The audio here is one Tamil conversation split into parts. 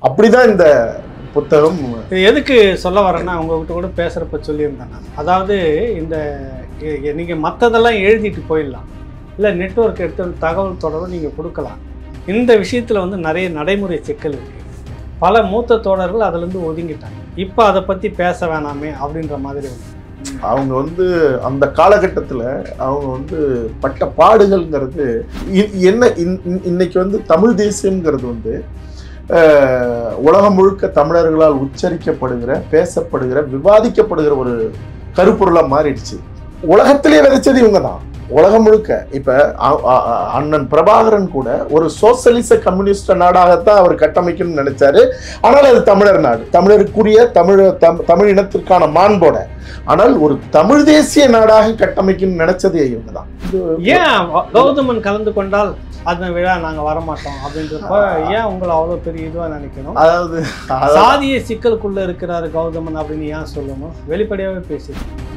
அப்படிதான் இந்த புத்தகம் இது எதுக்கு சொல்ல வரேன்னா உங்ககிட்ட கூட பேசுகிறப்ப சொல்லியிருந்தேன் நான் அதாவது இந்த நீங்கள் மற்றதெல்லாம் எழுதிட்டு போயிடலாம் இல்லை நெட்வொர்க் எடுத்து ஒரு தகவல் தொடர்பு நீங்கள் கொடுக்கலாம் இந்த விஷயத்தில் வந்து நிறைய நடைமுறை சிக்கல் இருக்குது பல மூத்த தோழர்கள் அதுலேருந்து ஒதுங்கிட்டாங்க இப்போ அதை பற்றி பேச வேணாமே அப்படின்ற மாதிரி வந்து அவங்க வந்து அந்த காலகட்டத்தில் அவங்க வந்து பட்ட பாடுகள்ங்கிறது இ- என்ன இன்- இன்- இன்னைக்கு வந்து தமிழ் தேசியம்ங்கிறது வந்து அஹ், உலகம் முழுக்க தமிழர்களால் உச்சரிக்கப்படுகிற பேசப்படுகிற விவாதிக்கப்படுகிற ஒரு கருப்பொருளாக மாறிடுச்சு உலகத்திலே விதைச்சது இவங்க தான் உலகம் முழுக்க இப்ப அ- அ- அ- அண்ணன் பிரபாகரன் கூட ஒரு சோசலிச கம்யூனிஸ்ட் நாடாகத்தான் அவர் கட்டமைக்கணும்னு நினைச்சாரு ஆனால் அது தமிழர் நாடு தமிழருக்குரிய தமிழ் தம்- தமிழ் இனத்திற்கான மாண்போட ஆனால் ஒரு தமிழ் தேசிய நாடாக கட்டமைக்கணும்னு நினைச்சது இவங்க தான் ஏன் கௌதமன் கலந்து கொண்டால் அந்த விழா நாங்கள் வரமாட்டோம் அப்படின்றப்ப ஏன் உங்களை அவ்வளோ பெரிய இதுவாக நினைக்கணும் அதாவது அதாவது சாதிய சிக்கலுக்குள்ள இருக்கிறாரு கௌதமன் அப்படின்னு ஏன் சொல்லணும் வெளிப்படையாகவே பேசி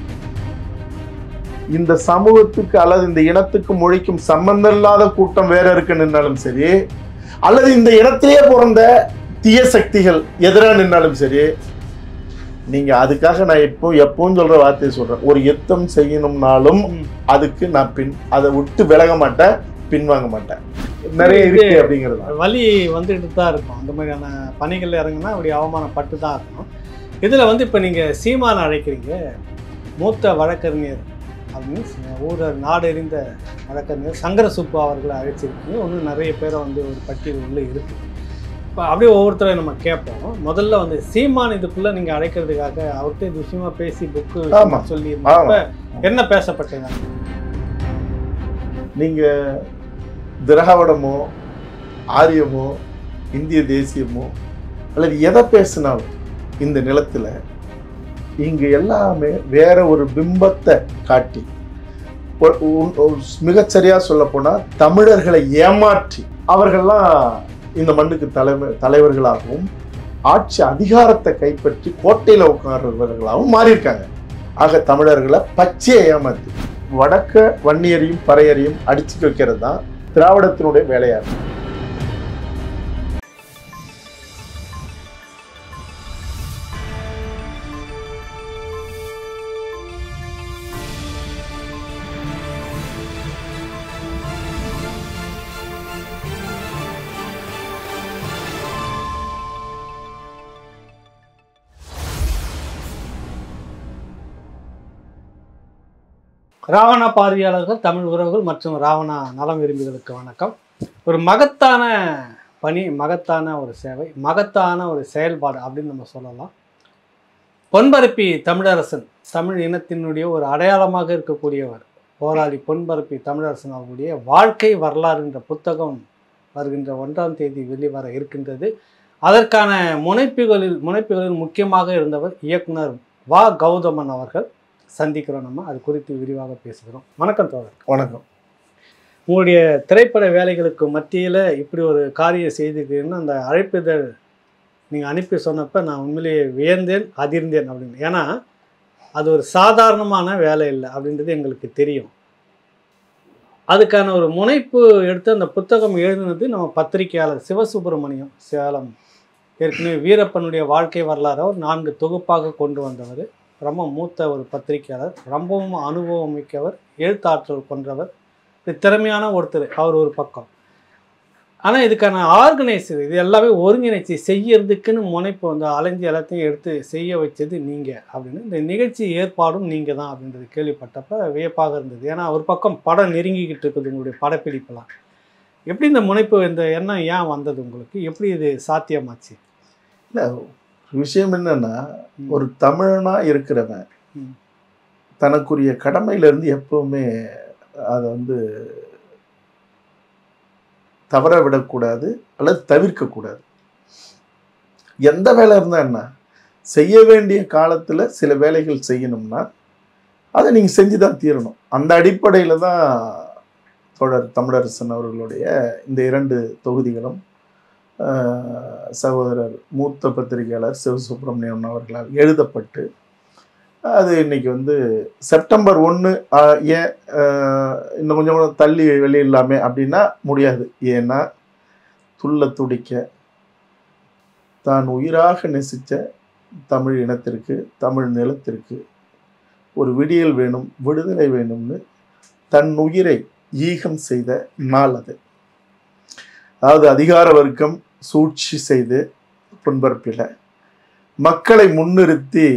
இந்த சமூகத்துக்கு அல்லது இந்த இனத்துக்கு மொழிக்கும் சம்பந்தம் இல்லாத கூட்டம் வேற இருக்கு நின்னாலும் சரி அல்லது இந்த இனத்திலேயே பிறந்த தீய சக்திகள் எதிராக நின்னாலும் சரி நீங்க அதுக்காக நான் இப்போ எப்பவும் சொல்ற வார்த்தையை சொல்றேன் ஒரு யுத்தம் செய்யணும்னாலும் அதுக்கு நான் பின் அதை விட்டு விலக மாட்டேன் பின்வாங்க மாட்டேன் நிறைய இருக்கு அப்படிங்கிறது தான். வலி வந்துட்டு தான் இருக்கும் அந்த மாதிரியான பணிகள் இறங்குனா அப்படி அவமானப்பட்டு தான் இருக்கணும் இதில் வந்து இப்போ நீங்கள் சீமான் அழைக்கிறீங்க மூத்த வழக்கறிஞர் அப்படின்னு ஊரர் நாடு எறிந்த வழக்கறிஞர் சங்கர சுப்பு அவர்களை அழைச்சிருக்கீங்க இன்னும் நிறைய பேரை வந்து ஒரு பட்டியல் உள்ளே இருக்குது இப்போ அப்படியே ஒவ்வொருத்தரையும் நம்ம கேட்போம் முதல்ல வந்து சீமான் இதுக்குள்ளே நீங்கள் அழைக்கிறதுக்காக அவர்கிட்ட இது விஷயமா பேசி புக்கு ஆமா. சொல்லி ஆமா. என்ன பேசப்பட்டது நீங்க திராவிடமோ ஆரியமோ இந்திய தேசியமோ அல்லது எதை பேசினாலும் இந்த நிலத்துல இங்க எல்லாமே வேற ஒரு பிம்பத்தை காட்டி ஒரு- ஒரு- ஒரு மிகச்சரியா சொல்ல போனா தமிழர்களை ஏமாற்றி அவர்கள்லாம் இந்த மண்ணுக்கு தலைமை தலைவர்களாகவும் ஆட்சி அதிகாரத்தை கைப்பற்றி கோட்டையில உட்கார்றவர்களாகவும் மாறியிருக்காங்க ஆக தமிழர்களை பச்சையை ஏமாத்தி வடக்க வன்னியரையும் பறையரையும் அடிச்சு வைக்கிறது தான் திராவிடத்தினுடைய வேலையா இருக்கு ராவணா பார்வையாளர்கள் தமிழ் உறவுகள் மற்றும் ராவணா நலம் விரும்பிகளுக்கு வணக்கம் ஒரு மகத்தான பணி மகத்தான ஒரு சேவை மகத்தான ஒரு செயல்பாடு அப்படின்னு நம்ம சொல்லலாம் பொன்பரப்பி தமிழரசன் தமிழ் இனத்தினுடைய ஒரு அடையாளமாக இருக்கக்கூடியவர் போராளி பொன்பரப்பி தமிழரசன் அவர்களுடைய வாழ்க்கை வரலாறு என்ற புத்தகம் வருகின்ற ஒன்றாம் தேதி வெளிவர இருக்கின்றது அதற்கான முனைப்புகளில் முனைப்புகளில் முக்கியமாக இருந்தவர் இயக்குனர் வா கௌதமன் அவர்கள் சந்திக்கிறோம் நம்ம அது குறித்து விரிவாக பேசுகிறோம் வணக்கம் தோழர் வணக்கம் உங்களுடைய திரைப்பட வேலைகளுக்கு மத்தியில் இப்படி ஒரு காரியம் செய்திருக்கீங்கன்னு அந்த அழைப்பிதழ் நீங்கள் அனுப்பி சொன்னப்போ நான் உண்மையிலேயே வியந்தேன் அதிர்ந்தேன் அப்படின்னு ஏன்னா அது ஒரு சாதாரணமான வேலை இல்லை அப்படின்றது எங்களுக்கு தெரியும் அதுக்கான ஒரு முனைப்பு எடுத்து அந்த புத்தகம் எழுதினது நம்ம பத்திரிகையாளர் சிவசுப்பிரமணியம் சேலம் ஏற்கனவே வீரப்பனுடைய வாழ்க்கை வரலாறை ஒரு நான்கு தொகுப்பாக கொண்டு வந்தவர் ரொம்ப மூத்த ஒரு பத்திரிகையாளர் ரொம்பவும் அனுபவம் மிக்கவர் எழுத்தாற்றல் கொன்றவர் இது திறமையான ஒருத்தர் அவர் ஒரு பக்கம் ஆனால் இதுக்கான ஆர்கனைசர் இது எல்லாமே ஒருங்கிணைச்சு செய்யறதுக்குன்னு முனைப்பு வந்து அலைஞ்சு எல்லாத்தையும் எடுத்து செய்ய வச்சது நீங்கள் அப்படின்னு இந்த நிகழ்ச்சி ஏற்பாடும் நீங்கள் தான் அப்படின்றது கேள்விப்பட்டப்ப வியப்பாக இருந்தது ஏன்னா ஒரு பக்கம் படம் நெருங்கிக்கிட்டு இருக்குது உங்களுடைய படப்பிடிப்பெல்லாம் எப்படி இந்த முனைப்பு இந்த எண்ணம் ஏன் வந்தது உங்களுக்கு எப்படி இது சாத்தியமாச்சு இல்ல விஷயம் என்னன்னா ஒரு தமிழனா இருக்கிறவன் ம். தனக்குரிய கடமையில இருந்து எப்பவுமே அதை வந்து தவற விடக்கூடாது அல்லது தவிர்க்கக்கூடாது எந்த வேலை இருந்தா என்ன செய்ய வேண்டிய காலத்துல சில வேலைகள் செய்யணும்னா அதை நீங்க செஞ்சுதான் தீரணும் அந்த அடிப்படையில தான் தொடர் தமிழரசன் அவர்களுடைய இந்த இரண்டு தொகுதிகளும் ஆஹ், சகோதரர் மூத்த பத்திரிகையாளர் சிவசுப்பிரமணியம் அவர்களால் எழுதப்பட்டு அது இன்னைக்கு வந்து செப்டம்பர் ஒன்று ஏன் ஆஹ், இன்னும் கொஞ்சம் கூட தள்ளி வெளியிடலாமே அப்படின்னா முடியாது ஏன்னா துள்ள துடிக்க தான் உயிராக நேசித்த தமிழ் இனத்திற்கு தமிழ் நிலத்திற்கு ஒரு விடியல் வேணும் விடுதலை வேணும்னு தன் உயிரை ஈகம் செய்த நாள் அது அதாவது அதிகார வர்க்கம் சூழ்ச்சி செய்து புண்பரப்பில மக்களை முன்னிறுத்தி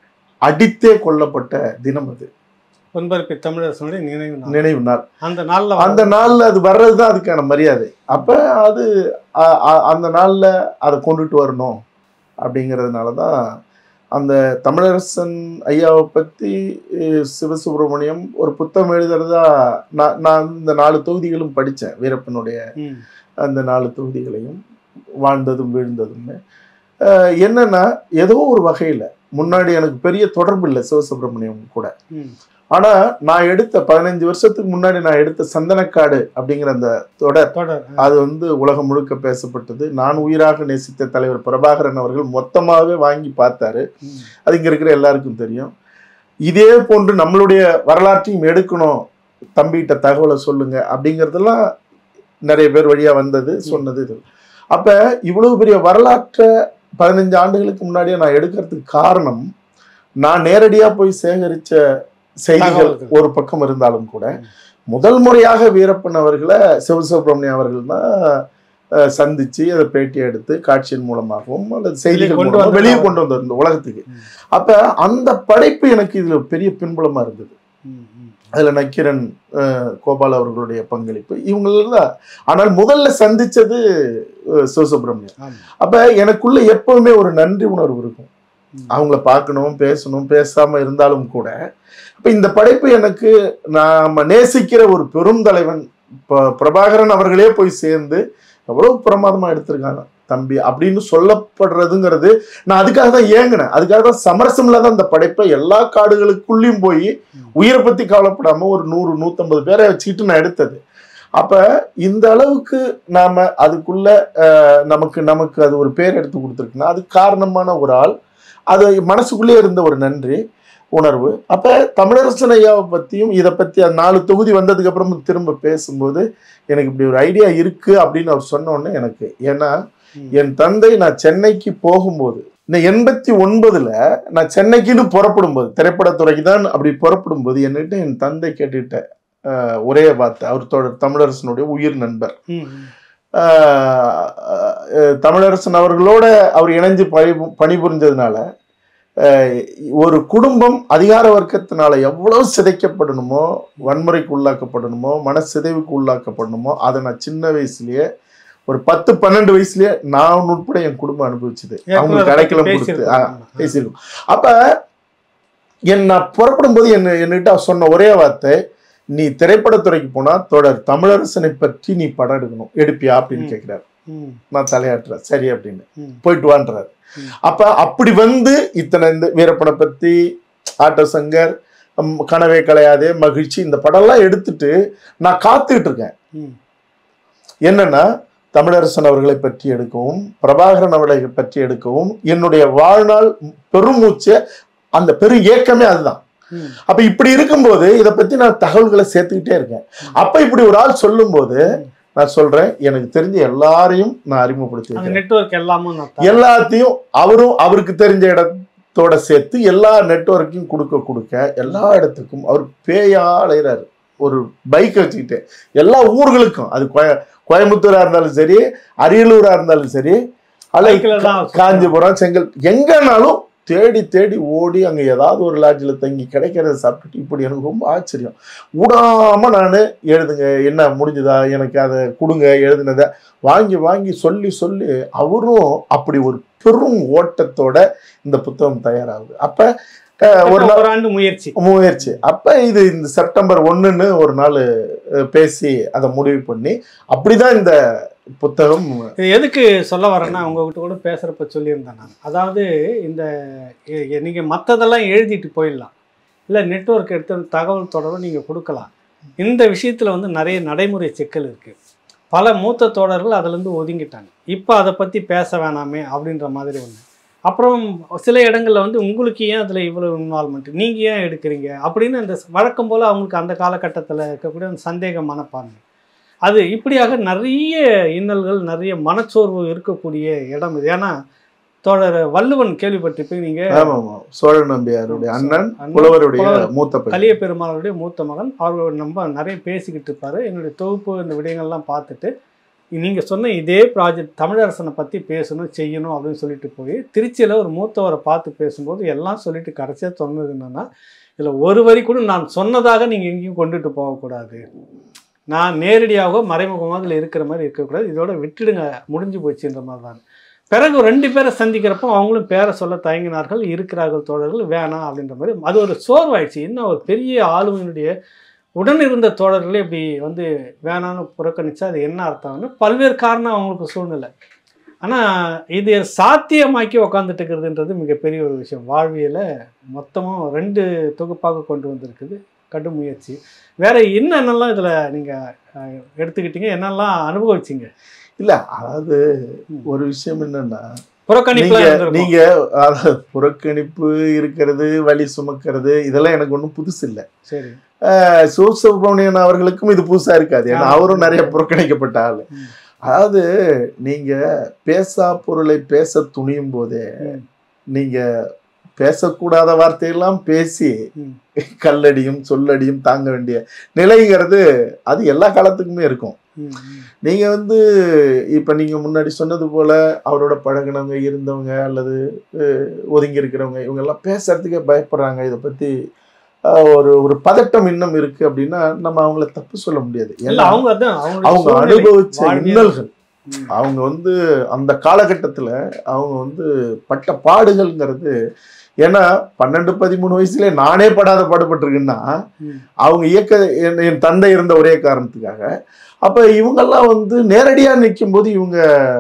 அடித்தே கொல்லப்பட்ட தினம் அது பொன்பரப்பி தமிழரசனுடைய நினைவு நாள் நினைவு நாள் அந்த நாள்ல அந்த நாள்ல அது வர்றதுதான் அதுக்கான மரியாதை அப்ப அது அ- அ- அந்த நாள்ல அதை கொண்டுட்டு வரணும் அப்படிங்கிறதுனால தான் அந்த தமிழரசன் ஐயாவை பத்தி அஹ், சிவசுப்பிரமணியம் ஒரு புத்தகம் எழுதுறதா நான் நான் இந்த நாலு தொகுதிகளும் படித்தேன் வீரப்பனுடைய ம், அந்த நாலு தொகுதிகளையும் வாழ்ந்ததும் வீழ்ந்ததும் அஹ், என்னன்னா ஏதோ ஒரு வகையில முன்னாடி எனக்கு பெரிய தொடர்பு இல்லை சிவசுப்பிரமணியம் கூட ம், ஆனா நான் எடுத்த பதினஞ்சு வருஷத்துக்கு முன்னாடி நான் எடுத்த சந்தனக்காடு அப்படிங்கிற அந்த தொடர் தொடர் அது வந்து உலகம் முழுக்க பேசப்பட்டது நான் உயிராக நேசித்த தலைவர் பிரபாகரன் அவர்கள் மொத்தமாகவே வாங்கி பார்த்தாரு ம், அது இங்க இருக்கிற எல்லாருக்கும் தெரியும் இதே போன்று நம்மளுடைய வரலாற்றையும் எடுக்கணும் தம்பிகிட்ட தகவலை சொல்லுங்க அப்படிங்கிறதெல்லாம் நிறைய பேர் வழியா வந்தது சொன்னது இது அப்ப இவ்வளவு பெரிய வரலாற்றை பதினஞ்சு ஆண்டுகளுக்கு முன்னாடியே நான் எடுக்கிறதுக்கு காரணம் நான் நேரடியா போய் சேகரிச்ச செய்திகள் தகவல்கள். ஒரு பக்கம் இருந்தாலும் கூட ம். முதல் முறையாக வீரப்பன் அவர்களை சிவசுப்பிரமணியம் அவர்கள் தான் அஹ், சந்திச்சு அதை பேட்டி எடுத்து காட்சியின் மூலமாகவும் அல்லது செய்திகள் கொண்டு மூலமா வந்தது வெளியே அவர். கொண்டு வந்தார் இந்த உலகத்துக்கு ம். அப்ப அந்த படைப்பு எனக்கு இதுல பெரிய பின்புலமா இருந்தது ம், ம். அதுல நக்கீரன் அஹ், கோபால் அவர்களுடைய பங்களிப்பு இவங்களெல்லாம் ஆனால் முதல்ல சந்திச்சது அஹ், சிவசுப்பிரமணியம் ஆமா. அப்ப எனக்குள்ள எப்பவுமே ஒரு நன்றி உணர்வு இருக்கும் ம். அவங்கள பார்க்கணும் பேசணும் பேசாம இருந்தாலும் கூட இப்ப இந்த படைப்பு எனக்கு நாம நேசிக்கிற ஒரு பெரும் தலைவன் ப- பிரபாகரன் அவர்களே போய் சேர்ந்து எவ்வளவு பிரமாதமா எடுத்திருக்காங்க தம்பி அப்படின்னு சொல்லப்படுறதுங்கிறது நான் அதுக்காக தான் ஏங்கினேன் அதுக்காக தான் சமரசம்ல தான் இந்த படைப்பை எல்லா காடுகளுக்குள்ளேயும் போய் உயிரை பத்தி கவலைப்படாம ஒரு நூறு நூத்தம்பது பேரை வச்சுக்கிட்டு நான் எடுத்தது அப்ப இந்த அளவுக்கு நாம அதுக்குள்ள அஹ், நமக்கு நமக்கு அது ஒரு பேர் எடுத்து கொடுத்துருக்குன்னா அது காரணமான ஒரு ஆள் அது மனசுக்குள்ளே இருந்த ஒரு நன்றி உணர்வு அப்ப தமிழரசன் ஐயாவை பத்தியும் இதை பத்தி அந்த நாலு தொகுதி வந்ததுக்கு அப்புறம் திரும்ப பேசும்போது எனக்கு இப்படி ஒரு ஐடியா இருக்கு அப்படின்னு அவர் சொன்ன உடனே எனக்கு ஏன்னா ம். என் தந்தை நான் சென்னைக்கு போகும்போது இந்த எண்பத்தி ஒன்பதுல நான் சென்னைக்குன்னு புறப்படும் போது திரைப்படத்துறைக்கு தான் அப்படி புறப்படும் போது என்கிட்ட என் தந்தை கேட்டுட்ட அஹ், ஒரே வார்த்தை அவர் தொடர் தமிழரசனுடைய உயிர் நண்பர் ம், ம். ஆஹ் அஹ் தமிழரசன் அவர்களோட அவர் இணைஞ்சு பணி பணிபுரிஞ்சதுனால ஆஹ் ஒரு குடும்பம் அதிகார வர்க்கத்தினால எவ்வளவு சிதைக்கப்படணுமோ வன்முறைக்கு உள்ளாக்கப்படணுமோ மனசிதைவுக்கு உள்ளாக்கப்படணுமோ அதை நான் சின்ன வயசுலயே ஒரு பத்து பன்னெண்டு வயசுலயே நான் உட்பட என் குடும்பம் அனுபவிச்சது அவங்களுக்கு அடைக்கலம் கொடுத்து ஆ, பேசியிருக்கோம். பேசியிருக்கோம் அப்ப என் நான் புறப்படும் போது என்ன என்கிட்ட சொன்ன ஒரே வார்த்தை நீ திரைப்படத்துறைக்கு போனா தொடர் தமிழரசனை பற்றி நீ படம் எடுக்கணும் எடுப்பியா அப்படின்னு ம். கேட்கிறாரு ம், நான் தலையாட்டுறேன் சரி அப்படின்னு ம். போயிட்டு வான்றாரு ம். அப்ப அப்படி வந்து இத்தனை இந்த வீரப்பனை பத்தி ஆட்டோ சங்கர் ம், கனவே கலையாதே மகிழ்ச்சி இந்த படம்லாம் எடுத்துட்டு நான் காத்துக்கிட்டு இருக்கேன் ம். என்னன்னா தமிழரசன் அவர்களை பற்றி எடுக்கவும் பிரபாகரன் அவர்களை பற்றி எடுக்கவும் என்னுடைய வாழ்நாள் பெருமூச்சை அந்த பெரும் ஏக்கமே அதுதான் ம். அப்ப இப்படி இருக்கும்போது இதை பத்தி நான் தகவல்களை சேர்த்துக்கிட்டே இருக்கேன் அப்ப இப்படி ஒரு ஆள் சொல்லும்போது நான் சொல்றேன் எனக்கு தெரிஞ்ச எல்லாரையும் நான் அறிமுகப்படுத்தி அந்த வைக்கிறேன். நெட்வொர்க் எல்லாமும் நான் தரேன். எல்லாத்தையும் அவரும் அவருக்கு தெரிஞ்ச இடத்தோட சேர்த்து எல்லா நெட்வொர்க்கையும் கொடுக்க கொடுக்க எல்லா இடத்துக்கும் அவர் பேயா அலைகிறாரு ஒரு பைக் வச்சுக்கிட்டு எல்லா ஊர்களுக்கும் அது கோய- கோயம்புத்தூரா இருந்தாலும் சரி அரியலூரா இருந்தாலும் சரி அல்ல பைக்ல தான் சுத்துறாரு. காஞ்சிபுரம் செங்கல் எங்கனாலும் தேடி தேடி ஓடி அங்க ஏதாவது ஒரு லாட்ஜில் தங்கி கிடைக்கிறத சாப்பிட்டுட்டு இப்படி எனக்கு ரொம்ப ஆச்சரியம் விடாம நான் எழுதுங்க என்ன முடிஞ்சுதா எனக்கு அதை கொடுங்க எழுதுனதை வாங்கி வாங்கி சொல்லி சொல்லி அவரும் அப்படி ஒரு பெரும் ஓட்டத்தோட இந்த புத்தகம் தயாராகுது அப்ப அஹ், ஒரு நாள் ஒரு ஆண்டு முயற்சி முயற்சி அப்ப இது இந்த செப்டம்பர் ஒண்ணுன்னு ஒரு நாள் அஹ், பேசி அதை முடிவு பண்ணி அப்படிதான் இந்த புத்தகம் இது எதுக்கு சொல்ல வரேன்னா உங்ககிட்ட கூட பேசுகிறப்ப சொல்லியிருந்தேன் நான் அதாவது இந்த எ- எ- நீங்க மற்றதெல்லாம் எழுதிட்டு போயிடலாம் இல்லை நெட்வொர்க் எடுத்து அந்த தகவல் தொடர்பு நீங்கள் கொடுக்கலாம் இந்த விஷயத்தில் வந்து நிறைய நடைமுறை சிக்கல் இருக்குது பல மூத்த தோழர்கள் அதுலேருந்து ஒதுங்கிட்டாங்க இப்போ அதை பற்றி பேச வேணாமே அப்படின்ற மாதிரி ஒன்று அப்புறம் சில இடங்களில் வந்து உங்களுக்கு ஏன் அதில் இவ்வளோ இன்வால்மெண்ட் நீங்கள் ஏன் எடுக்கிறீங்க அப்படின்னு அந்த வழக்கம் போல் அவங்களுக்கு அந்த காலகட்டத்தில் இருக்கக்கூடிய அந்த சந்தேக மனப்பான்மை அது இப்படியாக நிறைய இன்னல்கள் நிறைய மனச்சோர்வு இருக்கக்கூடிய இடம் இது ஏன்னா தோழர் வள்ளுவன் கேள்விப்பட்டிருப்பீங்க நீங்க ஆமா ஆமா சோழ நம்பியாருடைய அண்ணன் அண்ணன் புலவருடைய புலவர் மூத்த பையன் கலிய பெருமாளுடைய மூத்த மகன் அவர் நம்ம நிறைய பேசிக்கிட்டு இருப்பாரு என்னுடைய தொகுப்பு இந்த விடயங்கள்லாம் பார்த்துட்டு நீங்க சொன்ன இதே ப்ராஜெக்ட் தமிழரசனை பத்தி பேசணும் செய்யணும் அப்படின்னு சொல்லிட்டு போய் திருச்சியில ஒரு மூத்தவரை பார்த்து பேசும்போது எல்லாம் சொல்லிட்டு கடைசியா சொன்னது என்னன்னா இதுல ஒரு வரி கூட நான் சொன்னதாக நீங்க எங்கேயும் கொண்டுட்டு போகக்கூடாது நான் நேரடியாக மறைமுகமாக இதில் இருக்கிற மாதிரி இருக்கக்கூடாது இதோட விட்டுடுங்க முடிஞ்சு போச்சுன்ற மாதிரி தான் பிறகு ரெண்டு பேரை சந்திக்கிறப்போ அவங்களும் பேரை சொல்ல தயங்கினார்கள் இருக்கிறார்கள் தோழர்கள் வேணாம் அப்படின்ற மாதிரி அது ஒரு சோர்வாயிடுச்சு இன்னும் ஒரு பெரிய ஆளுமையினுடைய உடன் இருந்த தோழர்களே இப்படி வந்து வேணான்னு புறக்கணிச்சா அது என்ன அர்த்தம்னு பல்வேறு காரணம் அவங்களுக்கு சூழ்நிலை ஆனால் இது சாத்தியமாக்கி உக்காந்துட்டு இருக்கிறதுன்றது மிகப்பெரிய ஒரு விஷயம் வாழ்வியலை மொத்தமும் ரெண்டு தொகுப்பாக கொண்டு வந்திருக்குது கடும் முயற்சி வேற என்னென்னலாம் இதில் நீங்கள் எடுத்துக்கிட்டீங்க என்னெல்லாம் அனுபவிச்சீங்க இல்ல அதாவது ஒரு விஷயம் என்னன்னா புறக்கணிப்புலாம் நீங்க இருந்திருக்கும். நீங்க அதாவது புறக்கணிப்பு இருக்கிறது வலி சுமக்கிறது இதெல்லாம் எனக்கு ஒன்றும் புதுசு இல்லை சரி சிவசுப்ரமணியன் அவர்களுக்கும் இது புதுசா இருக்காது ஏன்னா ஆமா. அவரும் நிறைய புறக்கணிக்கப்பட்ட ஆளு ம். அதாவது நீங்க பேசா பொருளை பேச துணியும் போதே ம். நீங்க பேசக்கூடாத வார்த்தையெல்லாம் பேசி ம். கல்லடியும் சொல்லடியும் தாங்க வேண்டிய நிலைங்கிறது அது எல்லா காலத்துக்குமே இருக்கும் ம், ம். நீங்க வந்து இப்ப நீங்க முன்னாடி சொன்னது போல அவரோட பழகினவங்க இருந்தவங்க அல்லது அஹ், ஒதுங்கி இருக்கிறவங்க இவங்க எல்லாம் பேசுறதுக்கே பயப்படுறாங்க இதை பத்தி அஹ், ஒரு ஒரு பதட்டம் இன்னும் இருக்கு அப்படின்னா நம்ம அவங்கள தப்பு சொல்ல முடியாது இல்ல ஏன்னா அவங்க அதான் அவங்களுடைய அவங்க சூழ்நிலை, அனுபவிச்ச வாழ்வியல். இன்னல்கள் ம். அவங்க வந்து அந்த காலகட்டத்துல அவங்க வந்து பட்ட பாடுகள்ங்கிறது ஏன்னா பன்னெண்டு பதிமூணு வயசுல நானே படாத பாடுபட்டிருக்கேன்னா ம். அவங்க இயக்க என் என் தந்தை இருந்த ஒரே காரணத்துக்காக அப்ப இவங்கெல்லாம் வந்து நேரடியா நிற்கும் போது இவங்க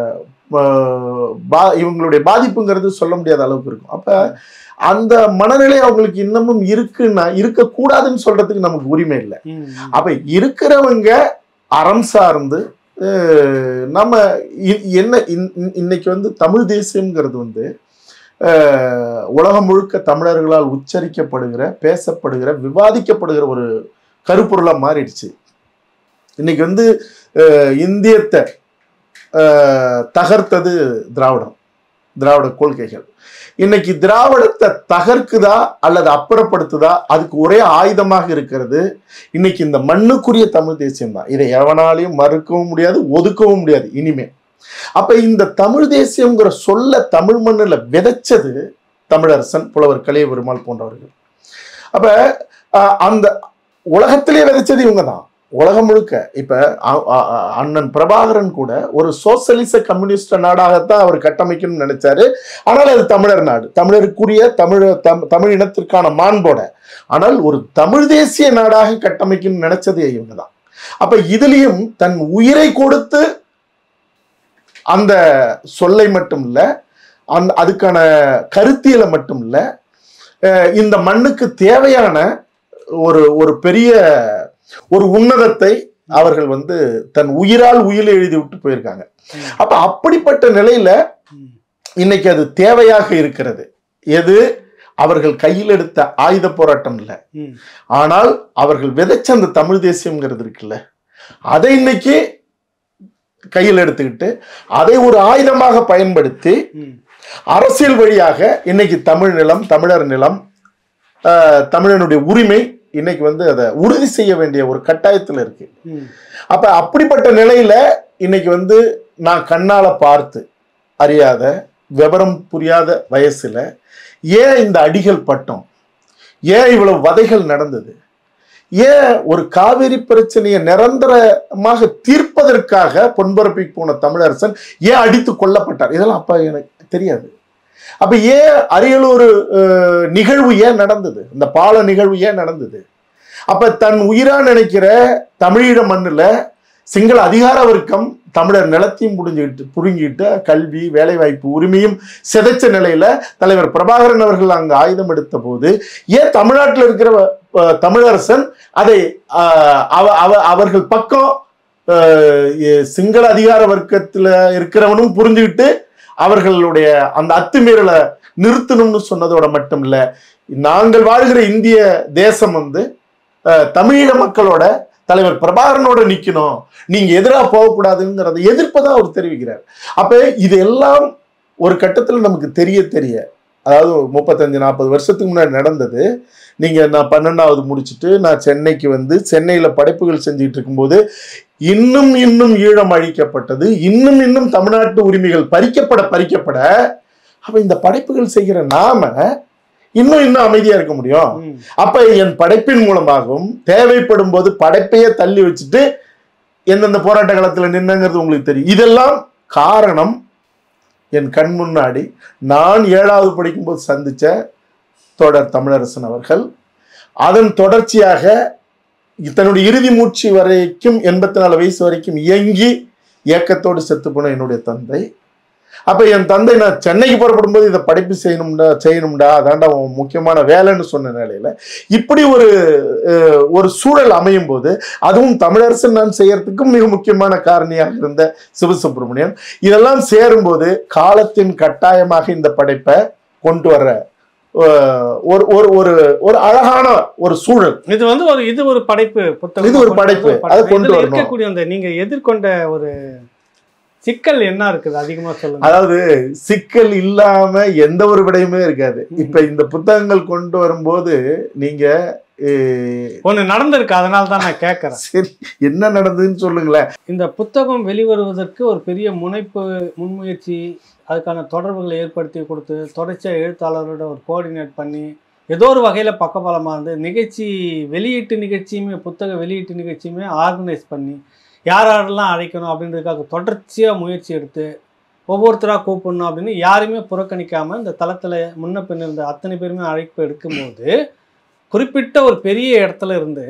ஆஹ், பா இவங்களுடைய பாதிப்புங்கிறது சொல்ல முடியாத அளவுக்கு இருக்கும் அப்ப அந்த மனநிலை அவங்களுக்கு இன்னமும் இருக்குன்னா இருக்கக்கூடாதுன்னு சொல்றதுக்கு நமக்கு உரிமை இல்லை ம், ம். அப்ப இருக்கிறவங்க அறம் சார்ந்து அஹ், நம்ம இ- என்ன இன்- இன்- இன்னைக்கு வந்து தமிழ் தேசியம்ங்கிறது வந்து அஹ், உலகம் முழுக்க தமிழர்களால் உச்சரிக்கப்படுகிற பேசப்படுகிற விவாதிக்கப்படுகிற ஒரு கருப்பொருளா மாறிடுச்சு இன்னைக்கு வந்து அஹ், இந்தியத்தை அஹ், தகர்த்தது திராவிடம் திராவிட கொள்கைகள் இன்னைக்கு திராவிடத்தை தகர்க்குதா அல்லது அப்புறப்படுத்துதா அதுக்கு ஒரே ஆயுதமாக இருக்கிறது இன்னைக்கு இந்த மண்ணுக்குரிய தமிழ் தேசியம் தான் இதை எவனாலையும் மறுக்கவும் முடியாது ஒதுக்கவும் முடியாது இனிமே அப்ப இந்த தமிழ் தேசியம்ங்கிற சொல்ல தமிழ் மண்ணுல விதைச்சது தமிழரசன் புலவர் கலிய பெருமாள் போன்றவர்கள் அப்ப அஹ், அந்த உலகத்திலே விதைச்சது இவங்க தான் உலகம் முழுக்க இப்ப அ- அ- அ- அண்ணன் பிரபாகரன் கூட ஒரு சோசலிச கம்யூனிஸ்ட் நாடாகத்தான் அவர் கட்டமைக்கணும்னு நினைச்சாரு ஆனால் அது தமிழர் நாடு தமிழருக்குரிய தமிழ் தம்- தமிழ் இனத்திற்கான மாண்போட ஆனால் ஒரு தமிழ் தேசிய நாடாக கட்டமைக்கணும்னு நினைச்சது இவங்க தான் அப்ப இதுலயும் தன் உயிரை கொடுத்து அந்த சொல்லை மட்டும் இல்ல அந்த அதுக்கான கருத்தியலை மட்டும் இல்ல அஹ் இந்த மண்ணுக்கு தேவையான ஒரு ஒரு பெரிய ஒரு உன்னதத்தை அவர்கள் வந்து தன் உயிரால் உயிரை எழுதி விட்டு போயிருக்காங்க ம். அப்ப அப்படிப்பட்ட நிலையில ம். இன்னைக்கு அது தேவையாக இருக்கிறது எது அவர்கள் கையில் எடுத்த ஆயுத போராட்டம் இல்லை ம். ஆனால் அவர்கள் விதைச்ச அந்த தமிழ் தேசியம்ங்கிறது இருக்குல்ல அதை இன்னைக்கு கையில் எடுத்துக்கிட்டு அதை ஒரு ஆயுதமாக பயன்படுத்தி ம். அரசியல் வழியாக இன்னைக்கு தமிழ் நிலம் தமிழர் நிலம் ஆஹ், தமிழனுடைய உரிமை இன்னைக்கு வந்து அதை உறுதி செய்ய வேண்டிய ஒரு கட்டாயத்தில் இருக்கு ம். அப்ப அப்படிப்பட்ட நிலையில இன்னைக்கு வந்து நான் கண்ணால பார்த்து அறியாத விவரம் புரியாத வயசுல ஏன் இந்த அடிகள் பட்டோம் ஏன் இவ்வளவு வதைகள் நடந்தது ஏன் ஒரு காவிரி பிரச்சனையை நிரந்தரமாக தீர்ப்பதற்காக பொன்பரப்பி போன தமிழரசன் ஏன் அடித்து கொல்லப்பட்டார் இதெல்லாம் அப்ப எனக்கு தெரியாது அப்ப ஏன் அரியலூர் அஹ், நிகழ்வு ஏன் நடந்தது இந்த பால நிகழ்வு ஏன் நடந்தது அப்ப தன் உயிரா நினைக்கிற தமிழீழ மண்ணுல சிங்கள அதிகார வர்க்கம் தமிழர் நிலத்தையும் புடிஞ்சுக்கிட்டு புடுங்கிட்டு கல்வி வேலைவாய்ப்பு உரிமையும் சிதைச்ச நிலையில தலைவர் பிரபாகரன் அவர்கள் அங்கு ஆயுதம் எடுத்த போது ஏன் தமிழ்நாட்டில் இருக்கிற அஹ், தமிழரசன் அதை அஹ், அவ- அவ- அவர்கள் பக்கம் அஹ், எ- சிங்கள அதிகார வர்க்கத்துல இருக்கிறவனும் புரிஞ்சுக்கிட்டு அவர்களுடைய அந்த அத்துமீறலை நிறுத்தணும்னு சொன்னதோட மட்டும் இல்ல நாங்கள் வாழ்கிற இந்திய தேசம் வந்து அஹ், தமிழீழ மக்களோட தலைவர் பிரபாகரனோட நிக்கணும் நீங்க எதிராக போகக்கூடாதுங்கிறத எதிர்ப்பை தான் அவர் தெரிவிக்கிறார் அப்ப இதெல்லாம் ஒரு கட்டத்தில் நமக்கு தெரிய தெரிய அதாவது முப்பத்தஞ்சு நாற்பது வருஷத்துக்கு முன்னாடி நடந்தது நீங்கள் நான் பன்னெண்டாவது முடிச்சுட்டு நான் சென்னைக்கு வந்து சென்னையில் படைப்புகள் செஞ்சுட்டு இருக்கும்போது இன்னும் இன்னும் ஈழம் அழிக்கப்பட்டது இன்னும் இன்னும் தமிழ்நாட்டு உரிமைகள் பறிக்கப்பட பறிக்கப்பட அப்ப இந்த படைப்புகள் செய்கிற நாம இன்னும் இன்னும் அமைதியா இருக்க முடியும் ம். அப்ப என் படைப்பின் மூலமாகவும் தேவைப்படும் போது படைப்பையே தள்ளி வச்சுட்டு எந்தெந்த போராட்ட காலத்துல நின்னங்கிறது உங்களுக்கு தெரியும் இதெல்லாம் காரணம் என் கண் முன்னாடி நான் ஏழாவது படிக்கும்போது சந்திச்ச தொடர் தமிழரசன் அவர்கள் அதன் தொடர்ச்சியாக தன்னுடைய இறுதி மூச்சு வரைக்கும் எண்பத்தி நாலு வயசு வரைக்கும் இயங்கி ஏக்கத்தோடு செத்து போன என்னுடைய தந்தை அப்ப என் தந்தை நான் சென்னைக்கு புறப்படும் போது இதை படிப்பு செய்யணும்டா செய்யணும்டா அதான்டா உன் முக்கியமான வேலைன்னு சொன்ன நிலையில இப்படி ஒரு அஹ், ஒரு சூழல் அமையும் போது அதுவும் தமிழரசன் நான் செய்யறதுக்கும் மிக முக்கியமான காரணியாக இருந்த சிவசுப்பிரமணியன் இதெல்லாம் சேரும்போது காலத்தின் கட்டாயமாக இந்த படைப்பை கொண்டு வர அஹ், ஒரு ஒரு ஒரு ஒரு அழகான ஒரு சூழல் இது வந்து ஒரு இது ஒரு படைப்பு புத்தகம் இது ஒரு படைப்பு. அதை கொண்டு இதுல வரணும். இருக்கக்கூடிய அந்த நீங்க எதிர்கொண்ட ஒரு சிக்கல் என்ன இருக்குது அதிகமா சொல்லுங்க அதாவது சிக்கல் இல்லாம எந்த ஒரு விடையுமே இருக்காது இப்ப இந்த புத்தகங்கள் கொண்டு வரும்போது நீங்க அஹ், ஒண்ணு நடந்திருக்கு அதனால தான் நான் கேட்கறேன் சரி என்ன நடந்ததுன்னு சொல்லுங்களேன் இந்த புத்தகம் வெளிவருவதற்கு ஒரு பெரிய முனைப்பு முன்முயற்சி அதுக்கான தொடர்புகளை ஏற்படுத்தி கொடுத்து தொடர்ச்சியாக எழுத்தாளரோட ஒரு கோஆர்டினேட் பண்ணி ஏதோ ஒரு வகையில் பக்கபலமாக இருந்து நிகழ்ச்சி வெளியீட்டு நிகழ்ச்சியுமே புத்தக வெளியீட்டு நிகழ்ச்சியுமே ஆர்கனைஸ் பண்ணி யார் யாரெல்லாம் அழைக்கணும் அப்படின்றதுக்காக தொடர்ச்சியாக முயற்சி எடுத்து ஒவ்வொருத்தராக கூப்பிடணும் அப்படின்னு யாரையுமே புறக்கணிக்காமல் இந்த தளத்தில் முன்ன பின்ன இருந்த அத்தனை பேருமே அழைப்பு எடுக்கும்போது குறிப்பிட்ட ஒரு பெரிய இடத்துல இருந்து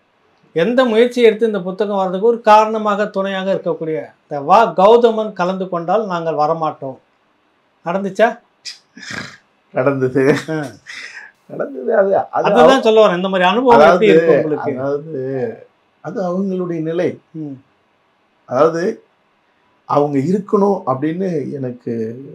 எந்த முயற்சி எடுத்து இந்த புத்தகம் வர்றதுக்கு ஒரு காரணமாக துணையாக இருக்கக்கூடிய இந்த வா கௌதமன் கலந்து கொண்டால் நாங்கள் வரமாட்டோம் நடந்துச்சா நடந்தது ஆ. நடந்தது அது அது அதுதான் சொல்ல வரேன் இந்த மாதிரி அனுபவம் அதாவது எப்படி இருக்கு உங்களுக்கு அதாவது அது அவங்களுடைய நிலை ம், அதாவது அவங்க இருக்கணும் அப்படின்னு எனக்கு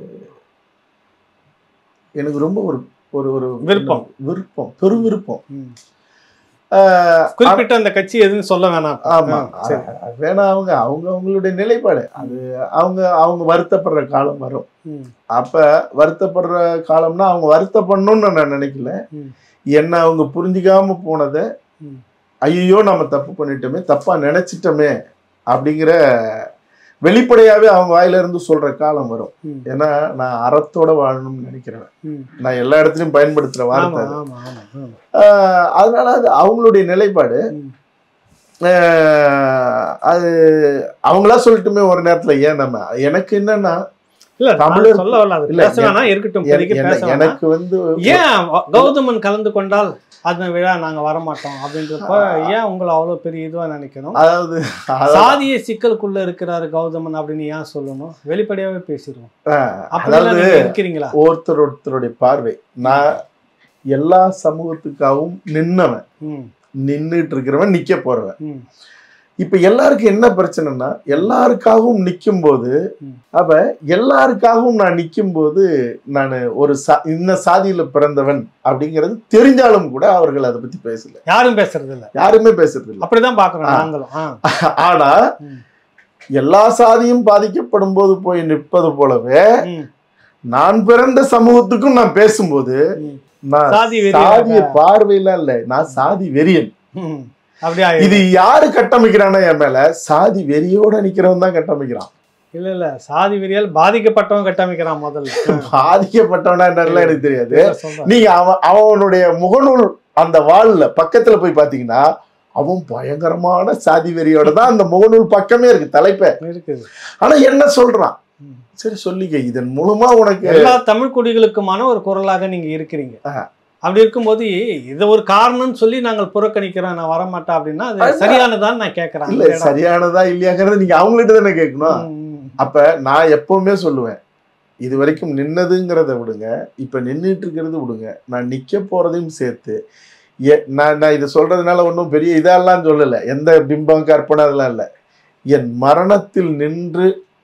எனக்கு ரொம்ப ஒரு ஒரு ஒரு விருப்பம். விருப்பம் பெரும் விருப்பம் ம். ஆஹ் குறிப்பிட்ட அந்த கட்சி எதுன்னு சொல்ல வேணாம் ஆமா ஆ, சரி. அ- வேணா அவங்க அவங்க அவங்களுடைய நிலைப்பாடு அது அவங்க அவங்க வருத்தப்படுற காலம் வரும் ம், அப்ப வருத்தப்படுற காலம்னா அவங்க வருத்தப்படணும்னு நான் நினைக்கல ம். என்ன அவங்க புரிஞ்சுக்காம போனதை ம். ஐயோ நம்ம தப்பு பண்ணிட்டோமே தப்பா நினைச்சிட்டோமே அப்படிங்கிற வெளிப்படையாவே அவங்க வாயில இருந்து சொல்ற காலம் வரும் ம், ஏன்னா நான் அறத்தோட வாழணும்னு நினைக்கிறேன் ம். நான் எல்லா இடத்துலயும் பயன்படுத்துற ஆமா வார்த்தை அது. ஆமா ஆமா ம், ஆஹ் அதனால அது அவங்களுடைய நிலைப்பாடு ம். ஆஹ் அது அவங்களா சொல்லட்டுமே ஒரு நேரத்துல ஏன் நம்ம எனக்கு என்னன்னா இல்ல தமிழர் நான் சொல்ல வரல அது இல்ல, பேச வேணாம் இருக்கட்டும் என- இப்போதைக்கு என- பேச வேணாம் எனக்கு வந்து ஏன் கௌதமன் கலந்து கொண்டால் அந்த விழா நாங்க வரமாட்டோம் அப்படின்றப்ப ஏன் உங்களை அவ்வளவு பெரிய இதுவா நினைக்கணும் அதாவது அதாவது, சாதிய சிக்கலுக்குள்ள இருக்கிறாரு கௌதமன் அப்படின்னு ஏன் சொல்லணும் வெளிப்படையாவே பேசிடுவோம் ஆஹ், அப்படிலாம் அதாவது நீங்க இருக்கிறீங்களா ஒருத்தர் ஒருத்தருடைய பார்வை நான் எல்லா சமூகத்துக்காகவும் நின்னவன் ம், நின்னுட்டு இருக்கிறவன் நிக்க போறவன் ம், இப்ப எல்லாருக்கும் என்ன பிரச்சனைனா எல்லாருக்காகவும் நிக்கும் போது ம். அப்ப எல்லாருக்காகவும் நான் நிக்கும் போது நான் ஒரு சா இந்த சாதியில பிறந்தவன் அப்படிங்கிறது தெரிஞ்சாலும் கூட அவர்கள் அதை பத்தி பேசல யாரும் பேசுறது இல்ல யாருமே பேசுறது இல்லை அப்படிதான் பாக்குறோம் ஆ. நாங்களும் ஆ, ஆனா ம், எல்லா சாதியும் பாதிக்கப்படும் போது போய் நிற்பது போலவே ம், நான் பிறந்த சமூகத்துக்கும் நான் பேசும்போது ம். நான் சாதி வெறியனாக. சாதிய பார்வையில இல்ல நான் சாதி வெறியன் ம். அப்படியே ஆயிடுது. இது யாரு கட்டமைக்கிறானா என் மேல சாதி வெறியோட நிக்கிறவன் தான் கட்டமைக்கிறான் இல்ல இல்ல சாதி வெறியால் பாதிக்கப்பட்டவன் கட்டமைக்கிறான் முதல்ல ஆ, பாதிக்கப்பட்டவனா என்னன்னு எனக்கு தெரியாது இல்ல, சொல்றேன். நீங்க அவன் அவனுடைய முகநூல் அந்த வால்ல பக்கத்துல போய் பாத்தீங்கன்னா அவன் பயங்கரமான சாதி வெறியோட தான் அந்த முகநூல் பக்கமே இருக்கு தலைப்பே இருக்குது ஆனா என்ன சொல்றான் ம். சரி சொல்லிக்க இதன் மூலமா உனக்கு எல்லா தமிழ் குடிகளுக்குமான ஒரு குரலாக நீங்க இருக்கிறீங்க ஆ. அப்படி இருக்கும்போது இது ஒரு காரணம்னு சொல்லி நாங்கள் புறக்கணிக்கிறோம் நான் வரமாட்டேன் அப்படின்னா அது அதான். சரியானதான்னு நான் கேட்கறேன் இல்ல அந்த இடம். சரியானதா இல்லையாங்கிறது நீங்க அவங்கள்ட்ட தானே கேட்கணும் ம், ம், அப்ப நான் எப்பவுமே சொல்லுவேன் இது வரைக்கும் நின்னதுங்கிறத விடுங்க இப்ப நின்றுட்டு இருக்கிறது விடுங்க நான் நிக்க போறதையும் சேர்த்து எ- நான் நான் இது சொல்றதுனால ஒன்றும் பெரிய இதெல்லாம் சொல்லலை எந்த பிம்பம் கற்பனை அதெல்லாம் இல்லை என் மரணத்தில் நின்று